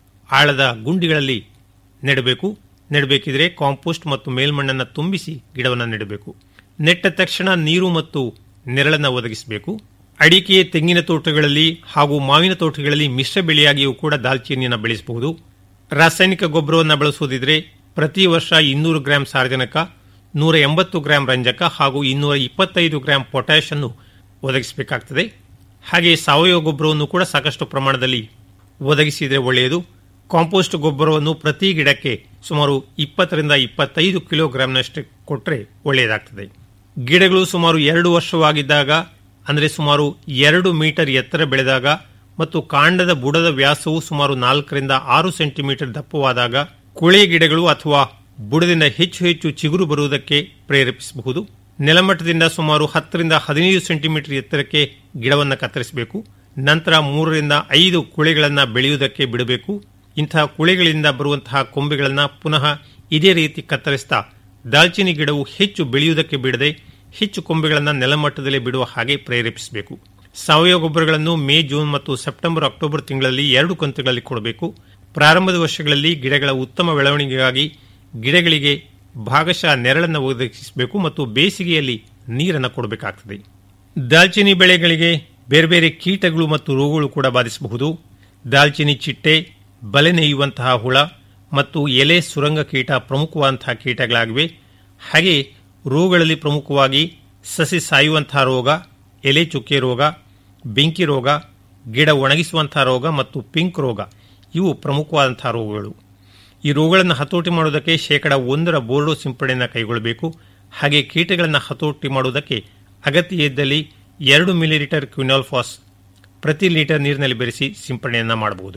ಆಳದ ಗುಂಡಿಗಳಲ್ಲಿ ನೆಡಬೇಕು ನೆಡಬೇಕಿದ್ರೆ ಕಾಂಪೋಸ್ಟ್ ಮತ್ತು ಮೇಲ್ಮಣ್ಣನ್ನು ತುಂಬಿಸಿ ಗಿಡವನ್ನು ನೆಡಬೇಕು ನೆಟ್ಟ ತಕ್ಷಣ ನೀರು ಮತ್ತು ನೆರಳನ್ನು ಒದಗಿಸಬೇಕು ಅಡಿಕೆ ತೆಂಗಿನ ತೋಟಗಳಲ್ಲಿ ಹಾಗೂ ಮಾವಿನ ತೋಟಗಳಲ್ಲಿ ಮಿಶ್ರ ಬೆಳೆಯಾಗಿಯೂ ಕೂಡ ದಾಲ್ಚಿನ್ನಿಯನ್ನು ಬೆಳೆಸಬಹುದು ರಾಸಾಯನಿಕ ಗೊಬ್ಬರವನ್ನು ಬಳಸುವುದಿದ್ರೆ ಪ್ರತಿ ವರ್ಷ ಇನ್ನೂರು ಗ್ರಾಂ ಸಾರಜನಕ ನೂರ ಎಂಬತ್ತು ಗ್ರಾಂ ರಂಜಕ ಹಾಗೂ ಇನ್ನೂರ ಇಪ್ಪತ್ತೈದು ಗ್ರಾಂ ಪೊಟ್ಯಾಷ್ ಅನ್ನು ಒದಗಿಸಬೇಕಾಗ್ತದೆ ಹಾಗೆ ಸಾವಯವ ಗೊಬ್ಬರವನ್ನು ಕೂಡ ಸಾಕಷ್ಟು ಪ್ರಮಾಣದಲ್ಲಿ ಒದಗಿಸಿದರೆ ಒಳ್ಳೆಯದು ಕಾಂಪೋಸ್ಟ್ ಗೊಬ್ಬರವನ್ನು ಪ್ರತಿ ಗಿಡಕ್ಕೆ ಸುಮಾರು ಇಪ್ಪತ್ತರಿಂದ ಇಪ್ಪತ್ತೈದು ಕಿಲೋಗ್ರಾಂನಷ್ಟು ಕೊಟ್ಟರೆ ಒಳ್ಳೆಯದಾಗ್ತದೆ ಗಿಡಗಳು ಸುಮಾರು ಎರಡು ವರ್ಷವಾಗಿದ್ದಾಗ ಅಂದರೆ ಸುಮಾರು ಎರಡು ಮೀಟರ್ ಎತ್ತರ ಬೆಳೆದಾಗ ಮತ್ತು ಕಾಂಡದ ಬುಡದ ವ್ಯಾಸವು ಸುಮಾರು ನಾಲ್ಕರಿಂದ ಆರು ಸೆಂಟಿಮೀಟರ್ ದಪ್ಪವಾದಾಗ ಕುಳೆ ಗಿಡಗಳು ಅಥವಾ ಬುಡದಿಂದ ಹೆಚ್ಚು ಹೆಚ್ಚು ಚಿಗುರು ಬರುವುದಕ್ಕೆ ಪ್ರೇರೇಪಿಸಬಹುದು ನೆಲಮಟ್ಟದಿಂದ ಸುಮಾರು ಹತ್ತರಿಂದ ಹದಿನೈದು ಸೆಂಟಿಮೀಟರ್ ಎತ್ತರಕ್ಕೆ ಗಿಡವನ್ನು ಕತ್ತರಿಸಬೇಕು ನಂತರ ಮೂರರಿಂದ ಐದು ಕುಳೆಗಳನ್ನು ಬೆಳೆಯುವುದಕ್ಕೆ ಬಿಡಬೇಕು ಇಂತಹ ಕುಳೆಗಳಿಂದ ಬರುವಂತಹ ಕೊಂಬೆಗಳನ್ನು ಪುನಃ ಇದೇ ರೀತಿ ಕತ್ತರಿಸ್ತಾ ದಾಲ್ಚಿನಿ ಗಿಡವು ಹೆಚ್ಚು ಬೆಳೆಯುವುದಕ್ಕೆ ಬಿಡದೆ ಹೆಚ್ಚು ಕೊಂಬೆಗಳನ್ನು ನೆಲಮಟ್ಟದಲ್ಲಿ ಬಿಡುವ ಹಾಗೆ ಪ್ರೇರೇಪಿಸಬೇಕು ಸಾವಯವ ಗೊಬ್ಬರಗಳನ್ನು ಮೇ ಜೂನ್ ಮತ್ತು ಸೆಪ್ಟೆಂಬರ್ ಅಕ್ಟೋಬರ್ ತಿಂಗಳಲ್ಲಿ ಎರಡು ಕಂತುಗಳಲ್ಲಿ ಕೊಡಬೇಕು ಪ್ರಾರಂಭದ ವರ್ಷಗಳಲ್ಲಿ ಗಿಡಗಳ ಉತ್ತಮ ಬೆಳವಣಿಗೆಗಾಗಿ ಗಿಡಗಳಿಗೆ ಭಾಗಶಃ ನೆರಳನ್ನು ಒದಗಿಸಬೇಕು ಮತ್ತು ಬೇಸಿಗೆಯಲ್ಲಿ ನೀರನ್ನು ಕೊಡಬೇಕಾಗ್ತದೆ ದಾಲ್ಚಿನಿ ಬೆಳೆಗಳಿಗೆ ಬೇರೆ ಬೇರೆ ಕೀಟಗಳು ಮತ್ತು ರೋಗಗಳು ಕೂಡ ಬಾಧಿಸಬಹುದು ದಾಲ್ಚಿನಿ ಚಿಟ್ಟೆ ಬಲೆ ನೇಯುವಂತಹ ಹುಳ ಮತ್ತು ಎಲೆ ಸುರಂಗ ಕೀಟ ಪ್ರಮುಖವಾದಂತಹ ಕೀಟಗಳಾಗಿವೆ ಹಾಗೆ ರೋಗಗಳಲ್ಲಿ ಪ್ರಮುಖವಾಗಿ ಸಸಿ ಸಾಯುವಂತಹ ರೋಗ ಎಲೆ ಚುಕ್ಕೆ ರೋಗ ಬೆಂಕಿ ರೋಗ ಗಿಡ ಒಣಗಿಸುವಂತಹ ರೋಗ ಮತ್ತು ಪಿಂಕ್ ರೋಗ ಇವು ಪ್ರಮುಖವಾದಂತಹ ರೋಗಗಳು ಈ ರೋಗಗಳನ್ನು ಹತೋಟಿ ಮಾಡುವುದಕ್ಕೆ ಶೇಕಡ ಒಂದರ ಬೋರ್ಡೋ ಸಿಂಪಡಣೆಯನ್ನು ಕೈಗೊಳ್ಳಬೇಕು ಹಾಗೆ ಕೀಟಗಳನ್ನು ಹತೋಟಿ ಮಾಡುವುದಕ್ಕೆ ಅಗತ್ಯ ಇದ್ದಲ್ಲಿ ಎರಡು ಮಿಲಿಲೀಟರ್ ಕ್ವಿನಾಲ್ಫಾಸ್ ಪ್ರತಿ ಲೀಟರ್ ನೀರಿನಲ್ಲಿ ಬೆರೆಸಿ ಸಿಂಪಡಣೆಯನ್ನು ಮಾಡಬಹುದು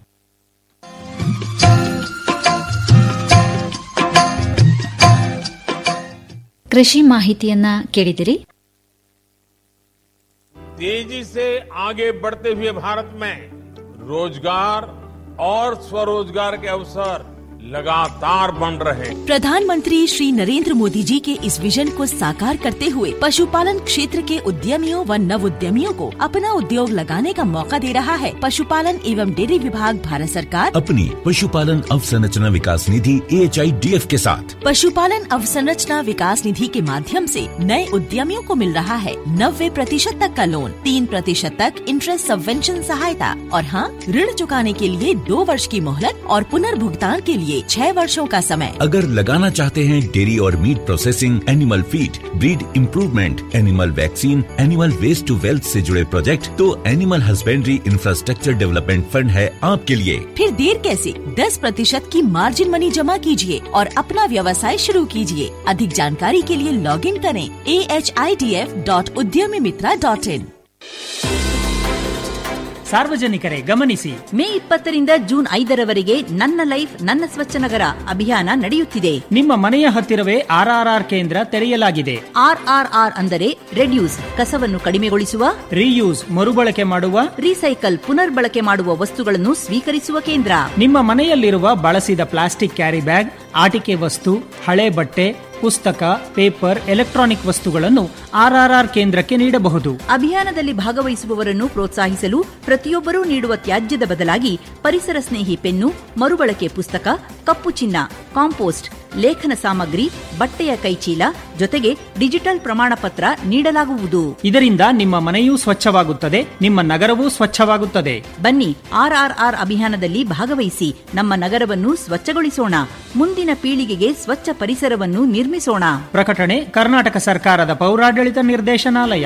ಕೃಷಿ ಮಾಹಿತಿಯನ್ನ ಕೇಳಿದಿರಿ तेजी से आगे बढ़ते हुए भारत में रोजगार और स्वरोजगार के अवसर लगातार बन रहे हैं प्रधानमंत्री श्री नरेंद्र मोदी जी के इस विजन को साकार करते हुए पशुपालन क्षेत्र के उद्यमियों व नव उद्यमियों को अपना उद्योग लगाने का मौका दे रहा है पशुपालन एवं डेयरी विभाग भारत सरकार अपनी पशुपालन अवसंरचना विकास निधि एच के साथ पशुपालन अवसंरचना विकास निधि के माध्यम से नए उद्यमियों को मिल रहा है नब्बे प्रतिशत तक का लोन तीन प्रतिशत तक इंटरेस्ट सबवेंशन सहायता और हाँ ऋण चुकाने के लिए दो वर्ष की मोहलत और पुनर्भुगतान के लिए छह वर्षों का समय अगर लगाना चाहते हैं डेयरी और meat processing animal feed breed improvement animal vaccine animal waste to wealth से जुड़े प्रोजेक्ट तो animal husbandry infrastructure development fund है आपके लिए फिर देर कैसे 10 प्रतिशत की मार्जिन मनी जमा कीजिए और अपना व्यवसाय शुरू कीजिए अधिक जानकारी के लिए लॉग इन करें A H I D F dot Udyami Mitra dot in ಸಾರ್ವಜನಿಕರೇ ಗಮನಿಸಿ ಮೇ ಇಪ್ಪತ್ತರಿಂದ ಜೂನ್ ಐದರವರೆಗೆ ನನ್ನ ಲೈಫ್ ನನ್ನ ಸ್ವಚ್ಛ ನಗರ ಅಭಿಯಾನ ನಡೆಯುತ್ತಿದೆ ನಿಮ್ಮ ಮನೆಯ ಹತ್ತಿರವೇ ಆರ್ಆರ್ಆರ್ ಕೇಂದ್ರ ತೆರೆಯಲಾಗಿದೆ ಆರ್ಆರ್ಆರ್ ಅಂದರೆ ರೆಡ್ಯೂಸ್ ಕಸವನ್ನು ಕಡಿಮೆಗೊಳಿಸುವ ರೀಯೂಸ್ ಮರುಬಳಕೆ ಮಾಡುವ ರೀಸೈಕಲ್ ಪುನರ್ಬಳಕೆ ಮಾಡುವ ವಸ್ತುಗಳನ್ನು ಸ್ವೀಕರಿಸುವ ಕೇಂದ್ರ ನಿಮ್ಮ ಮನೆಯಲ್ಲಿರುವ ಬಳಸಿದ ಪ್ಲಾಸ್ಟಿಕ್ ಕ್ಯಾರಿ ಬ್ಯಾಗ್ ಆಟಿಕೆ ವಸ್ತು ಹಳೆ ಬಟ್ಟೆ ಪುಸ್ತಕ ಪೇಪರ್ ಎಲೆಕ್ಟ್ರಾನಿಕ್ ವಸ್ತುಗಳನ್ನು ಆರ್ಆರ್ಆರ್ ಕೇಂದ್ರಕ್ಕೆ ನೀಡಬಹುದು ಅಭಿಯಾನದಲ್ಲಿ ಭಾಗವಹಿಸುವವರನ್ನು ಪ್ರೋತ್ಸಾಹಿಸಲು ಪ್ರತಿಯೊಬ್ಬರೂ ನೀಡುವ ತ್ಯಾಜ್ಯದ ಬದಲಾಗಿ ಪರಿಸರ ಸ್ನೇಹಿ ಪೆನ್ನು ಮರುಬಳಕೆ ಪುಸ್ತಕ ಕಪ್ಪು ಚಿನ್ನ ಕಾಂಪೋಸ್ಟ್ ಲೇಖನ ಸಾಮಗ್ರಿ ಬಟ್ಟೆಯ ಕೈಚೀಲ ಜೊತೆಗೆ ಡಿಜಿಟಲ್ ಪ್ರಮಾಣ ಪತ್ರ ನೀಡಲಾಗುವುದು ಇದರಿಂದ ನಿಮ್ಮ ಮನೆಯೂ ಸ್ವಚ್ಛವಾಗುತ್ತದೆ ನಿಮ್ಮ ನಗರವೂ ಸ್ವಚ್ಛವಾಗುತ್ತದೆ ಬನ್ನಿ ಆರ್ಆರ್ಆರ್ ಅಭಿಯಾನದಲ್ಲಿ ಭಾಗವಹಿಸಿ ನಮ್ಮ ನಗರವನ್ನು ಸ್ವಚ್ಛಗೊಳಿಸೋಣ ಮುಂದಿನ ಪೀಳಿಗೆಗೆ ಸ್ವಚ್ಛ ಪರಿಸರವನ್ನು ನಿರ್ಮಿಸೋಣ ಪ್ರಕಟಣೆ ಕರ್ನಾಟಕ ಸರ್ಕಾರದ ಪೌರಾಡಳಿತ ನಿರ್ದೇಶನಾಲಯ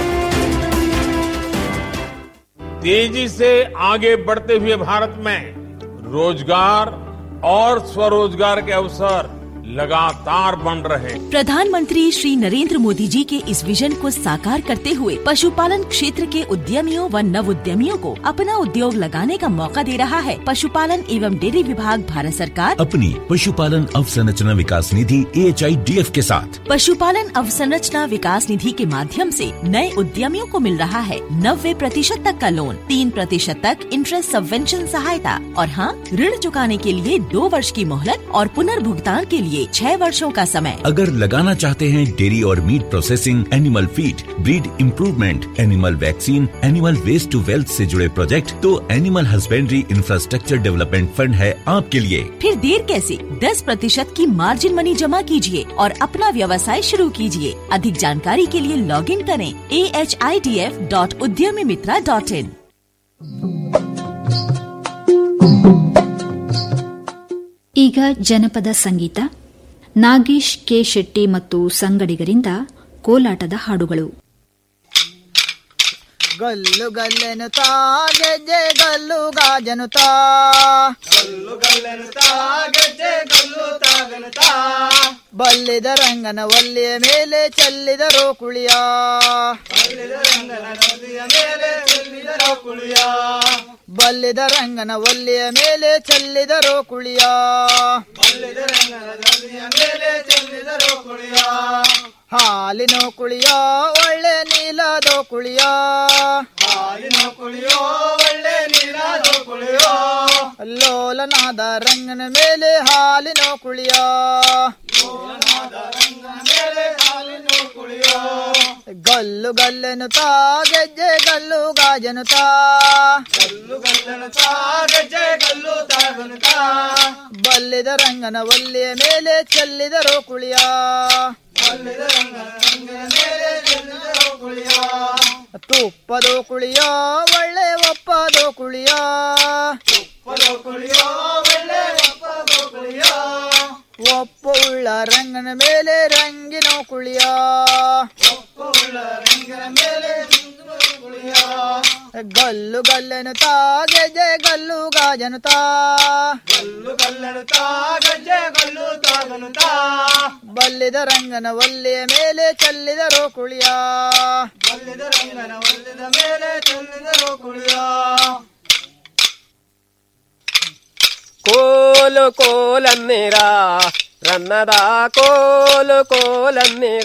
तेजी से आगे बढ़ते हुए भारत में रोजगार और स्वरोजगार के अवसर लगातार बन रहे हैं प्रधानमंत्री श्री नरेंद्र मोदी जी के इस विजन को साकार करते हुए पशुपालन क्षेत्र के उद्यमियों व नव उद्यमियों को अपना उद्योग लगाने का मौका दे रहा है पशुपालन एवं डेयरी विभाग भारत सरकार अपनी पशुपालन अवसंरचना विकास निधि एच के साथ पशुपालन अवसंरचना विकास निधि के माध्यम से नए उद्यमियों को मिल रहा है नब्बे प्रतिशत तक का लोन तीन प्रतिशत तक इंटरेस्ट सबवेंशन सहायता और हाँ ऋण चुकाने के लिए दो वर्ष की मोहलत और पुनर्भुगतान के लिए छह वर्षों का समय अगर लगाना चाहते हैं डेयरी और meat processing animal feed breed improvement animal vaccine animal waste to wealth से जुड़े प्रोजेक्ट तो animal husbandry infrastructure development fund है आपके लिए फिर देर कैसे 10 प्रतिशत की मार्जिन मनी जमा कीजिए और अपना व्यवसाय शुरू कीजिए अधिक जानकारी के लिए लॉग इन करें A H I D F dot Udyami Mitra dot in ಈಗ ಜನಪದ ಸಂಗೀತ ನಾಗೇಶ್ ಕೆ ಶೆಟ್ಟಿ ಮತ್ತು ಸಂಗಡಿಗರಿಂದ ಕೋಲಾಟದ ಹಾಡುಗಳು ಗಲ್ಲು ಗಲ್ಲೆನುತಾ ಗೆಜ್ಜೆ ಗಲ್ಲು ಗಾಜನುತಾ ಗಲ್ಲು ಗಲ್ಲೆನುತಾ ಗೆಜ್ಜೆ ಗಲ್ಲು ತಾಗನುತಾ ಬಲ್ಲಿದ ರಂಗನ ಒಲ್ಲಿಯ ಮೇಲೆ ಚೆಲ್ಲಿದರೋ ಕುಳಿಯ ಬಲ್ಲಿದ ರಂಗನ ಒಲ್ಲಿಯ ಮೇಲೆ ಚೆಲ್ಲಿದರೋ ಕುಳಿಯ ಬಲ್ಲಿದ ರಂಗನ ಒಲ್ಲಿಯ ಮೇಲೆ ಚೆಲ್ಲಿದರೋ ಕುಳಿಯ ಬಲ್ಲಿದ ರಂಗನ ಒಲ್ಲಿಯ ಮೇಲೆ ಚೆಲ್ಲಿದರೋ ಕುಳಿಯ ಹಾಲಿನ ಕುಳಿಯ ಒಳ್ಳೆ ನೀಲದೋ ಕುಳಿಯ ಹಾಲಿನ ಕುಳಿಯೋ ಒಳ್ಳೆ ನೀಲದೋ ಕುಳಿಯೋ ಲೋಲನಾದ ರಂಗನ ಮೇಲೆ ಹಾಲಿನ ಕುಳಿಯ ಲೋಲನಾದ ರಂಗನ ಮೇಲೆ ಹಾಲಿನ ಕುಳಿಯ ಗಲ್ಲು ಗಲ್ಲೆನು ತಾ ಗೆಜ್ಜೆ ಗಲ್ಲು ಗಾಜನು ತಾ ಗಲ್ಲು ಗಲ್ಲನು ತಾ ಗೆಜ್ಜೆ ಗಲ್ಲು ತಾಗನು ತಾ ಬಲ್ಲಿದ ರಂಗನ ಒಲ್ಲಿಯ ಮೇಲೆ ಚೆಲ್ಲಿದರೋ ಕುಳಿಯ ತುಪ್ಪದೋ ಕುಳಿಯ ಒಳ್ಳೆ ಒಪ್ಪದೋ ಕುಳಿಯ ತುಪ್ಪದೋ ಕುಳಿಯ ಒಳ್ಳೆ ಒಪ್ಪದೋ ಕುಳಿಯ ಒಪ್ಪು ಉಳ್ಳ ರಂಗನ ಮೇಲೆ ರಂಗಿನ ಬಲ್ಲಿದ ರಂಗನ ಒಲ್ಲೆಯ ಮೇಲೆ ಚೆಲ್ಲಿದರೋ ಕುಳಿಯ ಬಲ್ಲಿದ ರಂಗನ ಒಲ್ಲಿದ ಮೇಲೆ ಚೆಲ್ಲಿದರೋ ಕುಳಿಯ ಕೋಲು ಕೋಲನ್ನಿರ ರನ್ನದ ಕೋಲು ಕೋಲನ್ನಿರ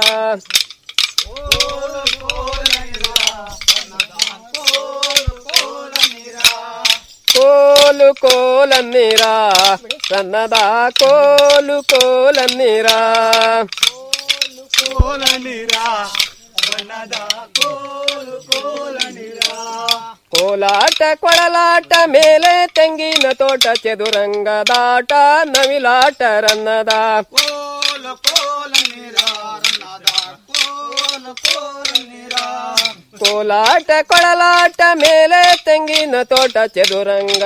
ಕೋಲು ಕೋಲನ್ನಿರ ರನ್ನದ ಕೋಲು ಕೋಲನ್ನಿರ ಕೋಲಾಟ ಕೊಳಲಾಟ ಮೇಲೆ ತೆಂಗಿನ ತೋಟ ಚದುರಂಗದಾಟ ನವಿಲಾಟ ರನ್ನದ ಕೋಲಾಟ ಕೊಳಲಾಟ ಮೇಲೆ ತೆಂಗಿನ ತೋಟ ಚದುರಂಗ